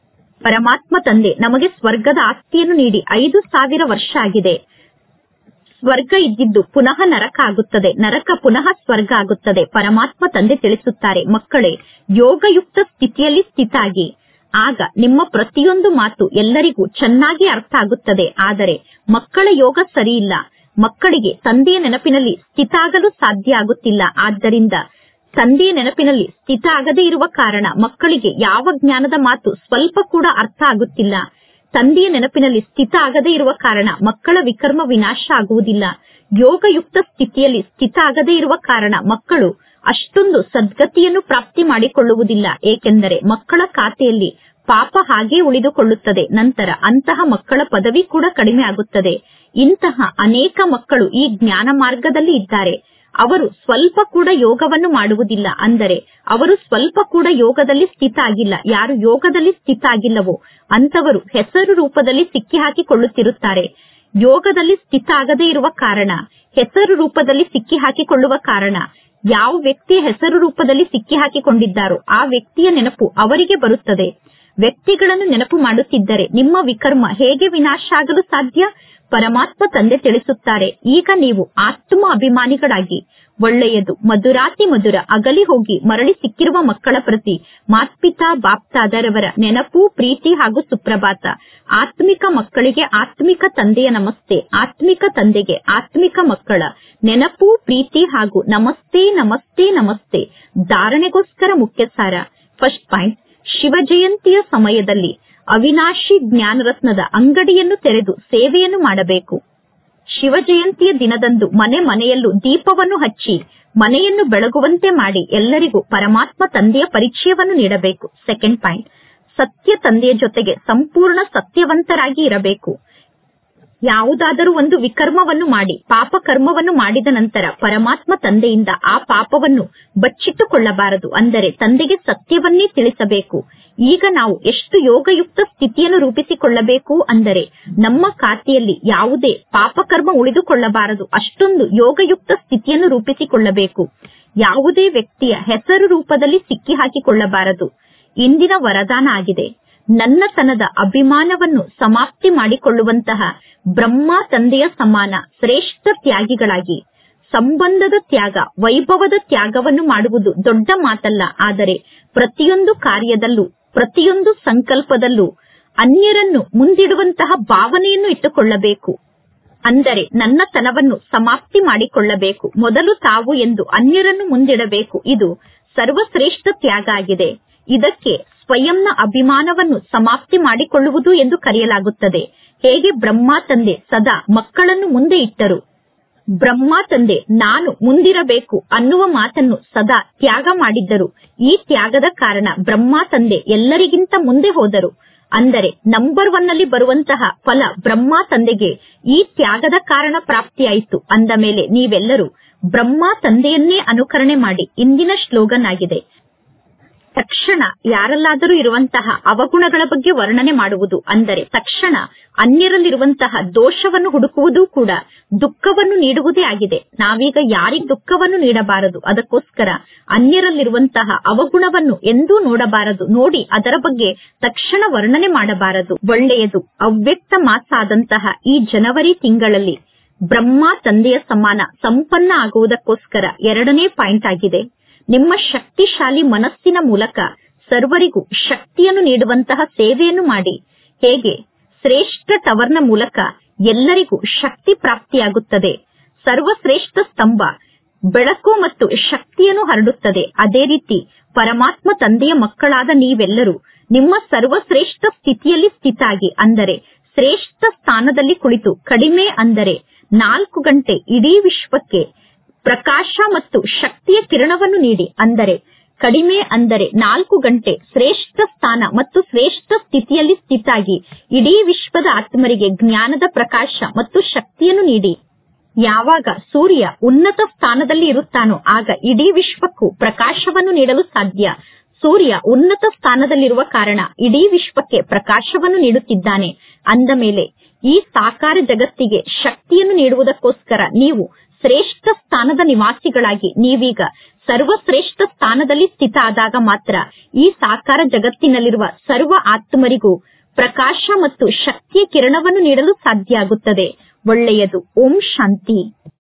ಪರಮಾತ್ಮ ತಂದೆ ನಮಗೆ ಸ್ವರ್ಗದ ಆಸ್ತಿಯನ್ನು ನೀಡಿ ಐದು ಸಾವಿರ ವರ್ಷ ಆಗಿದೆ ಸ್ವರ್ಗ ಇದ್ದಿದ್ದು ಪುನಃ ನರಕ ಆಗುತ್ತದೆ ನರಕ ಪುನಃ ಸ್ವರ್ಗ ಆಗುತ್ತದೆ ಪರಮಾತ್ಮ ತಂದೆ ತಿಳಿಸುತ್ತಾರೆ ಮಕ್ಕಳೇ ಯೋಗಯುಕ್ತ ಸ್ಥಿತಿಯಲ್ಲಿ ಸ್ಥಿತಾಗಿ ಆಗ ನಿಮ್ಮ ಪ್ರತಿಯೊಂದು ಮಾತು ಎಲ್ಲರಿಗೂ ಚೆನ್ನಾಗಿ ಅರ್ಥ ಆಗುತ್ತದೆ ಆದರೆ ಮಕ್ಕಳ ಯೋಗ ಸರಿಯಿಲ್ಲ ಮಕ್ಕಳಿಗೆ ತಂದೆಯ ನೆನಪಿನಲ್ಲಿ ಸ್ಥಿತಾಗಲು ಸಾಧ್ಯ ಆಗುತ್ತಿಲ್ಲ ಆದ್ದರಿಂದ ತಂದೆಯ ನೆನಪಿನಲ್ಲಿ ಸ್ಥಿತ ಆಗದೇ ಇರುವ ಕಾರಣ ಮಕ್ಕಳಿಗೆ ಯಾವ ಜ್ಞಾನದ ಮಾತು ಸ್ವಲ್ಪ ಕೂಡ ಅರ್ಥ ಆಗುತ್ತಿಲ್ಲ ತಂದೆಯ ನೆನಪಿನಲ್ಲಿ ಸ್ಥಿತ ಆಗದೇ ಇರುವ ಕಾರಣ ಮಕ್ಕಳ ವಿಕರ್ಮ ವಿನಾಶ ಆಗುವುದಿಲ್ಲ ಯೋಗಯುಕ್ತ ಸ್ಥಿತಿಯಲ್ಲಿ ಸ್ಥಿತ ಆಗದೇ ಇರುವ ಕಾರಣ ಮಕ್ಕಳು ಅಷ್ಟೊಂದು ಸದ್ಗತಿಯನ್ನು ಪ್ರಾಪ್ತಿ ಮಾಡಿಕೊಳ್ಳುವುದಿಲ್ಲ ಏಕೆಂದರೆ ಮಕ್ಕಳ ಖಾತೆಯಲ್ಲಿ ಪಾಪ ಹಾಗೇ ಉಳಿದುಕೊಳ್ಳುತ್ತದೆ ನಂತರ ಅಂತಹ ಮಕ್ಕಳ ಪದವಿ ಕೂಡ ಕಡಿಮೆ ಆಗುತ್ತದೆ ಇಂತಹ ಅನೇಕ ಮಕ್ಕಳು ಈ ಜ್ಞಾನ ಮಾರ್ಗದಲ್ಲಿ ಇದ್ದಾರೆ ಅವರು ಸ್ವಲ್ಪ ಕೂಡ ಯೋಗವನ್ನು ಮಾಡುವುದಿಲ್ಲ ಅಂದರೆ ಅವರು ಸ್ವಲ್ಪ ಕೂಡ ಯೋಗದಲ್ಲಿ ಸ್ಥಿತ ಆಗಿಲ್ಲ ಯಾರು ಯೋಗದಲ್ಲಿ ಸ್ಥಿತ ಆಗಿಲ್ಲವೋ ಅಂತವರು ಹೆಸರು ರೂಪದಲ್ಲಿ ಸಿಕ್ಕಿ ಹಾಕಿಕೊಳ್ಳುತ್ತಿರುತ್ತಾರೆ ಯೋಗದಲ್ಲಿ ಸ್ಥಿತ ಆಗದೇ ಇರುವ ಕಾರಣ ಹೆಸರು ರೂಪದಲ್ಲಿ ಸಿಕ್ಕಿ ಹಾಕಿಕೊಳ್ಳುವ ಕಾರಣ ಯಾವ ವ್ಯಕ್ತಿಯ ಹೆಸರು ರೂಪದಲ್ಲಿ ಸಿಕ್ಕಿ ಹಾಕಿಕೊಂಡಿದ್ದಾರೋ ಆ ವ್ಯಕ್ತಿಯ ನೆನಪು ಅವರಿಗೆ ಬರುತ್ತದೆ ವ್ಯಕ್ತಿಗಳನ್ನು ನೆನಪು ಮಾಡುತ್ತಿದ್ದರೆ ನಿಮ್ಮ ವಿಕರ್ಮ ಹೇಗೆ ವಿನಾಶ ಆಗಲು ಸಾಧ್ಯ ಪರಮಾತ್ಮ ತಂದೆ ತಿಳಿಸುತ್ತಾರೆ ಈಗ ನೀವು ಆತ್ಮ ಅಭಿಮಾನಿಗಳಾಗಿ ಒಳ್ಳೆಯದು ಮಧುರಾತಿ ಮಧುರ ಅಗಲಿ ಹೋಗಿ ಮರಳಿ ಸಿಕ್ಕಿರುವ ಮಕ್ಕಳ ಪ್ರತಿ ಮಾತ್ಪಿತಾ ಬಾಪ್ತಾದರವರ ನೆನಪು ಪ್ರೀತಿ ಹಾಗೂ ಸುಪ್ರಭಾತ ಆತ್ಮಿಕ ಮಕ್ಕಳಿಗೆ ಆತ್ಮಿಕ ತಂದೆಯ ನಮಸ್ತೆ ಆತ್ಮಿಕ ತಂದೆಗೆ ಆತ್ಮಿಕ ಮಕ್ಕಳ ನೆನಪು ಪ್ರೀತಿ ಹಾಗೂ ನಮಸ್ತೆ ನಮಸ್ತೆ ನಮಸ್ತೆ ಧಾರಣೆಗೋಸ್ಕರ ಮುಖ್ಯ ಸಾರ ಫಸ್ಟ್ ಪಾಯಿಂಟ್ ಶಿವ ಜಯಂತಿಯ ಸಮಯದಲ್ಲಿ ಅವಿನಾಶಿ ಜ್ಞಾನರತ್ನದ ಅಂಗಡಿಯನ್ನು ತೆರೆದು ಸೇವೆಯನ್ನು ಮಾಡಬೇಕು ಶಿವ ಜಯಂತಿಯ ದಿನದಂದು ಮನೆ ಮನೆಯಲ್ಲೂ ದೀಪವನ್ನು ಹಚ್ಚಿ ಮನೆಯನ್ನು ಬೆಳಗುವಂತೆ ಮಾಡಿ ಎಲ್ಲರಿಗೂ ಪರಮಾತ್ಮ ತಂದೆಯ ಪರಿಚಯವನ್ನು ನೀಡಬೇಕು ಸೆಕೆಂಡ್ ಪಾಯಿಂಟ್ ಸತ್ಯ ತಂದೆಯ ಜೊತೆಗೆ ಸಂಪೂರ್ಣ ಸತ್ಯವಂತರಾಗಿ ಇರಬೇಕು ಯಾವುದಾದರೂ ಒಂದು ವಿಕರ್ಮವನ್ನು ಮಾಡಿ ಪಾಪ ಕರ್ಮವನ್ನು ಮಾಡಿದ ನಂತರ ಪರಮಾತ್ಮ ತಂದೆಯಿಂದ ಆ ಪಾಪವನ್ನು ಬಚ್ಚಿಟ್ಟುಕೊಳ್ಳಬಾರದು ಅಂದರೆ ತಂದೆಗೆ ಸತ್ಯವನ್ನೇ ತಿಳಿಸಬೇಕು ಈಗ ನಾವು ಎಷ್ಟು ಯೋಗಯುಕ್ತ ಸ್ಥಿತಿಯನ್ನು ರೂಪಿಸಿಕೊಳ್ಳಬೇಕು ಅಂದರೆ ನಮ್ಮ ಖಾತೆಯಲ್ಲಿ ಯಾವುದೇ ಪಾಪಕರ್ಮ ಉಳಿದುಕೊಳ್ಳಬಾರದು ಅಷ್ಟೊಂದು ಯೋಗಯುಕ್ತ ಸ್ಥಿತಿಯನ್ನು ರೂಪಿಸಿಕೊಳ್ಳಬೇಕು ಯಾವುದೇ ವ್ಯಕ್ತಿಯ ಹೆಸರು ರೂಪದಲ್ಲಿ ಸಿಕ್ಕಿ ಹಾಕಿಕೊಳ್ಳಬಾರದು ಇಂದಿನ ವರದಾನ ಆಗಿದೆ ನನ್ನತನದ ಅಭಿಮಾನವನ್ನು ಸಮಾಪ್ತಿ ಮಾಡಿಕೊಳ್ಳುವಂತಹ ಬ್ರಹ್ಮ ತಂದೆಯ ಸಮಾನ ಶ್ರೇಷ್ಠ ತ್ಯಾಗಿಗಳಾಗಿ ಸಂಬಂಧದ ತ್ಯಾಗ ವೈಭವದ ತ್ಯಾಗವನ್ನು ಮಾಡುವುದು ದೊಡ್ಡ ಮಾತಲ್ಲ ಆದರೆ ಪ್ರತಿಯೊಂದು ಕಾರ್ಯದಲ್ಲೂ ಪ್ರತಿಯೊಂದು ಸಂಕಲ್ಪದಲ್ಲೂ ಅನ್ಯರನ್ನು ಮುಂದಿಡುವಂತಹ ಭಾವನೆಯನ್ನು ಇಟ್ಟುಕೊಳ್ಳಬೇಕು ಅಂದರೆ ನನ್ನತನವನ್ನು ಸಮಾಪ್ತಿ ಮಾಡಿಕೊಳ್ಳಬೇಕು ಮೊದಲು ತಾವು ಎಂದು ಅನ್ಯರನ್ನು ಮುಂದಿಡಬೇಕು ಇದು ಸರ್ವಶ್ರೇಷ್ಠ ತ್ಯಾಗ ಆಗಿದೆ ಇದಕ್ಕೆ ಸ್ವಯಂನ ಅಭಿಮಾನವನ್ನು ಸಮಾಪ್ತಿ ಮಾಡಿಕೊಳ್ಳುವುದು ಎಂದು ಕರೆಯಲಾಗುತ್ತದೆ ಹೇಗೆ ಬ್ರಹ್ಮ ತಂದೆ ಸದಾ ಮಕ್ಕಳನ್ನು ಮುಂದೆ ಇಟ್ಟರು ಬ್ರಹ್ಮ ತಂದೆ ನಾನು ಮುಂದಿರಬೇಕು ಅನ್ನುವ ಮಾತನ್ನು ಸದಾ ತ್ಯಾಗ ಮಾಡಿದ್ದರು ಈ ತ್ಯಾಗದ ಕಾರಣ ಬ್ರಹ್ಮ ತಂದೆ ಎಲ್ಲರಿಗಿಂತ ಮುಂದೆ ಹೋದರು ಅಂದರೆ ನಂಬರ್ ಒನ್ ನಲ್ಲಿ ಬರುವಂತಹ ಫಲ ಬ್ರಹ್ಮ ತಂದೆಗೆ ಈ ತ್ಯಾಗದ ಕಾರಣ ಪ್ರಾಪ್ತಿಯಾಯಿತು ಅಂದ ಮೇಲೆ ನೀವೆಲ್ಲರೂ ಬ್ರಹ್ಮ ತಂದೆಯನ್ನೇ ಅನುಕರಣೆ ಮಾಡಿ ಇಂದಿನ ಶ್ಲೋಗನ್ ಆಗಿದೆ ತಕ್ಷಣ ಯಾರಲ್ಲಾದರೂ ಇರುವಂತಹ ಅವಗುಣಗಳ ಬಗ್ಗೆ ವರ್ಣನೆ ಮಾಡುವುದು ಅಂದರೆ ತಕ್ಷಣ ಅನ್ಯರಲ್ಲಿರುವಂತಹ ದೋಷವನ್ನು ಹುಡುಕುವುದೂ ಕೂಡ ದುಃಖವನ್ನು ನೀಡುವುದೇ ಆಗಿದೆ ನಾವೀಗ ಯಾರಿಗ್ ದುಃಖವನ್ನು ನೀಡಬಾರದು ಅದಕ್ಕೋಸ್ಕರ ಅನ್ಯರಲ್ಲಿರುವಂತಹ ಅವಗುಣವನ್ನು ಎಂದೂ ನೋಡಬಾರದು ನೋಡಿ ಅದರ ಬಗ್ಗೆ ತಕ್ಷಣ ವರ್ಣನೆ ಮಾಡಬಾರದು ಒಳ್ಳೆಯದು ಅವ್ಯಕ್ತ ಮಾಸಾದಂತಹ ಈ ಜನವರಿ ತಿಂಗಳಲ್ಲಿ ಬ್ರಹ್ಮ ತಂದೆಯ ಸಮಾನ ಸಂಪನ್ನ ಆಗುವುದಕ್ಕೋಸ್ಕರ ಎರಡನೇ ಪಾಯಿಂಟ್ ಆಗಿದೆ ನಿಮ್ಮ ಶಕ್ತಿಶಾಲಿ ಮನಸ್ಸಿನ ಮೂಲಕ ಸರ್ವರಿಗೂ ಶಕ್ತಿಯನ್ನು ನೀಡುವಂತಹ ಸೇವೆಯನ್ನು ಮಾಡಿ ಹೇಗೆ ಶ್ರೇಷ್ಠ ಟವರ್ನ ಮೂಲಕ ಎಲ್ಲರಿಗೂ ಶಕ್ತಿ ಪ್ರಾಪ್ತಿಯಾಗುತ್ತದೆ ಸರ್ವಶ್ರೇಷ್ಠ ಸ್ತಂಭ ಬೆಳಕು ಮತ್ತು ಶಕ್ತಿಯನ್ನು ಹರಡುತ್ತದೆ ಅದೇ ರೀತಿ ಪರಮಾತ್ಮ ತಂದೆಯ ಮಕ್ಕಳಾದ ನೀವೆಲ್ಲರೂ ನಿಮ್ಮ ಸರ್ವಶ್ರೇಷ್ಠ ಸ್ಥಿತಿಯಲ್ಲಿ ಸ್ಥಿತಾಗಿ ಅಂದರೆ ಶ್ರೇಷ್ಠ ಸ್ಥಾನದಲ್ಲಿ ಕುಳಿತು ಕಡಿಮೆ ಅಂದರೆ ನಾಲ್ಕು ಗಂಟೆ ಇಡೀ ವಿಶ್ವಕ್ಕೆ ಪ್ರಕಾಶ ಮತ್ತು ಶಕ್ತಿಯ ಕಿರಣವನ್ನು ನೀಡಿ ಅಂದರೆ ಕಡಿಮೆ ಅಂದರೆ ನಾಲ್ಕು ಗಂಟೆ ಶ್ರೇಷ್ಠ ಸ್ಥಾನ ಮತ್ತು ಶ್ರೇಷ್ಠ ಸ್ಥಿತಿಯಲ್ಲಿ ಸ್ಥಿತಾಗಿ ಇಡೀ ವಿಶ್ವದ ಆತ್ಮರಿಗೆ ಜ್ಞಾನದ ಪ್ರಕಾಶ ಮತ್ತು ಶಕ್ತಿಯನ್ನು ನೀಡಿ ಯಾವಾಗ ಸೂರ್ಯ ಉನ್ನತ ಸ್ಥಾನದಲ್ಲಿ ಇರುತ್ತಾನೋ ಆಗ ಇಡೀ ವಿಶ್ವಕ್ಕೂ ಪ್ರಕಾಶವನ್ನು ನೀಡಲು ಸಾಧ್ಯ ಸೂರ್ಯ ಉನ್ನತ ಸ್ಥಾನದಲ್ಲಿರುವ ಕಾರಣ ಇಡೀ ವಿಶ್ವಕ್ಕೆ ಪ್ರಕಾಶವನ್ನು ನೀಡುತ್ತಿದ್ದಾನೆ ಅಂದ ಮೇಲೆ ಈ ಸಾಕಾರ ಜಗತ್ತಿಗೆ ಶಕ್ತಿಯನ್ನು ನೀಡುವುದಕ್ಕೋಸ್ಕರ ನೀವು ಶ್ರೇಷ್ಠ ಸ್ಥಾನದ ನಿವಾಸಿಗಳಾಗಿ ನೀವೀಗ ಸರ್ವಶ್ರೇಷ್ಠ ಸ್ಥಾನದಲ್ಲಿ ಸ್ಥಿತ ಆದಾಗ ಮಾತ್ರ ಈ ಸಾಕಾರ ಜಗತ್ತಿನಲ್ಲಿರುವ ಸರ್ವ ಆತ್ಮರಿಗೂ ಪ್ರಕಾಶ ಮತ್ತು ಶಕ್ತಿಯ ಕಿರಣವನ್ನು ನೀಡಲು ಸಾಧ್ಯ ಆಗುತ್ತದೆ ಒಳ್ಳೆಯದು ಓಂ ಶಾಂತಿ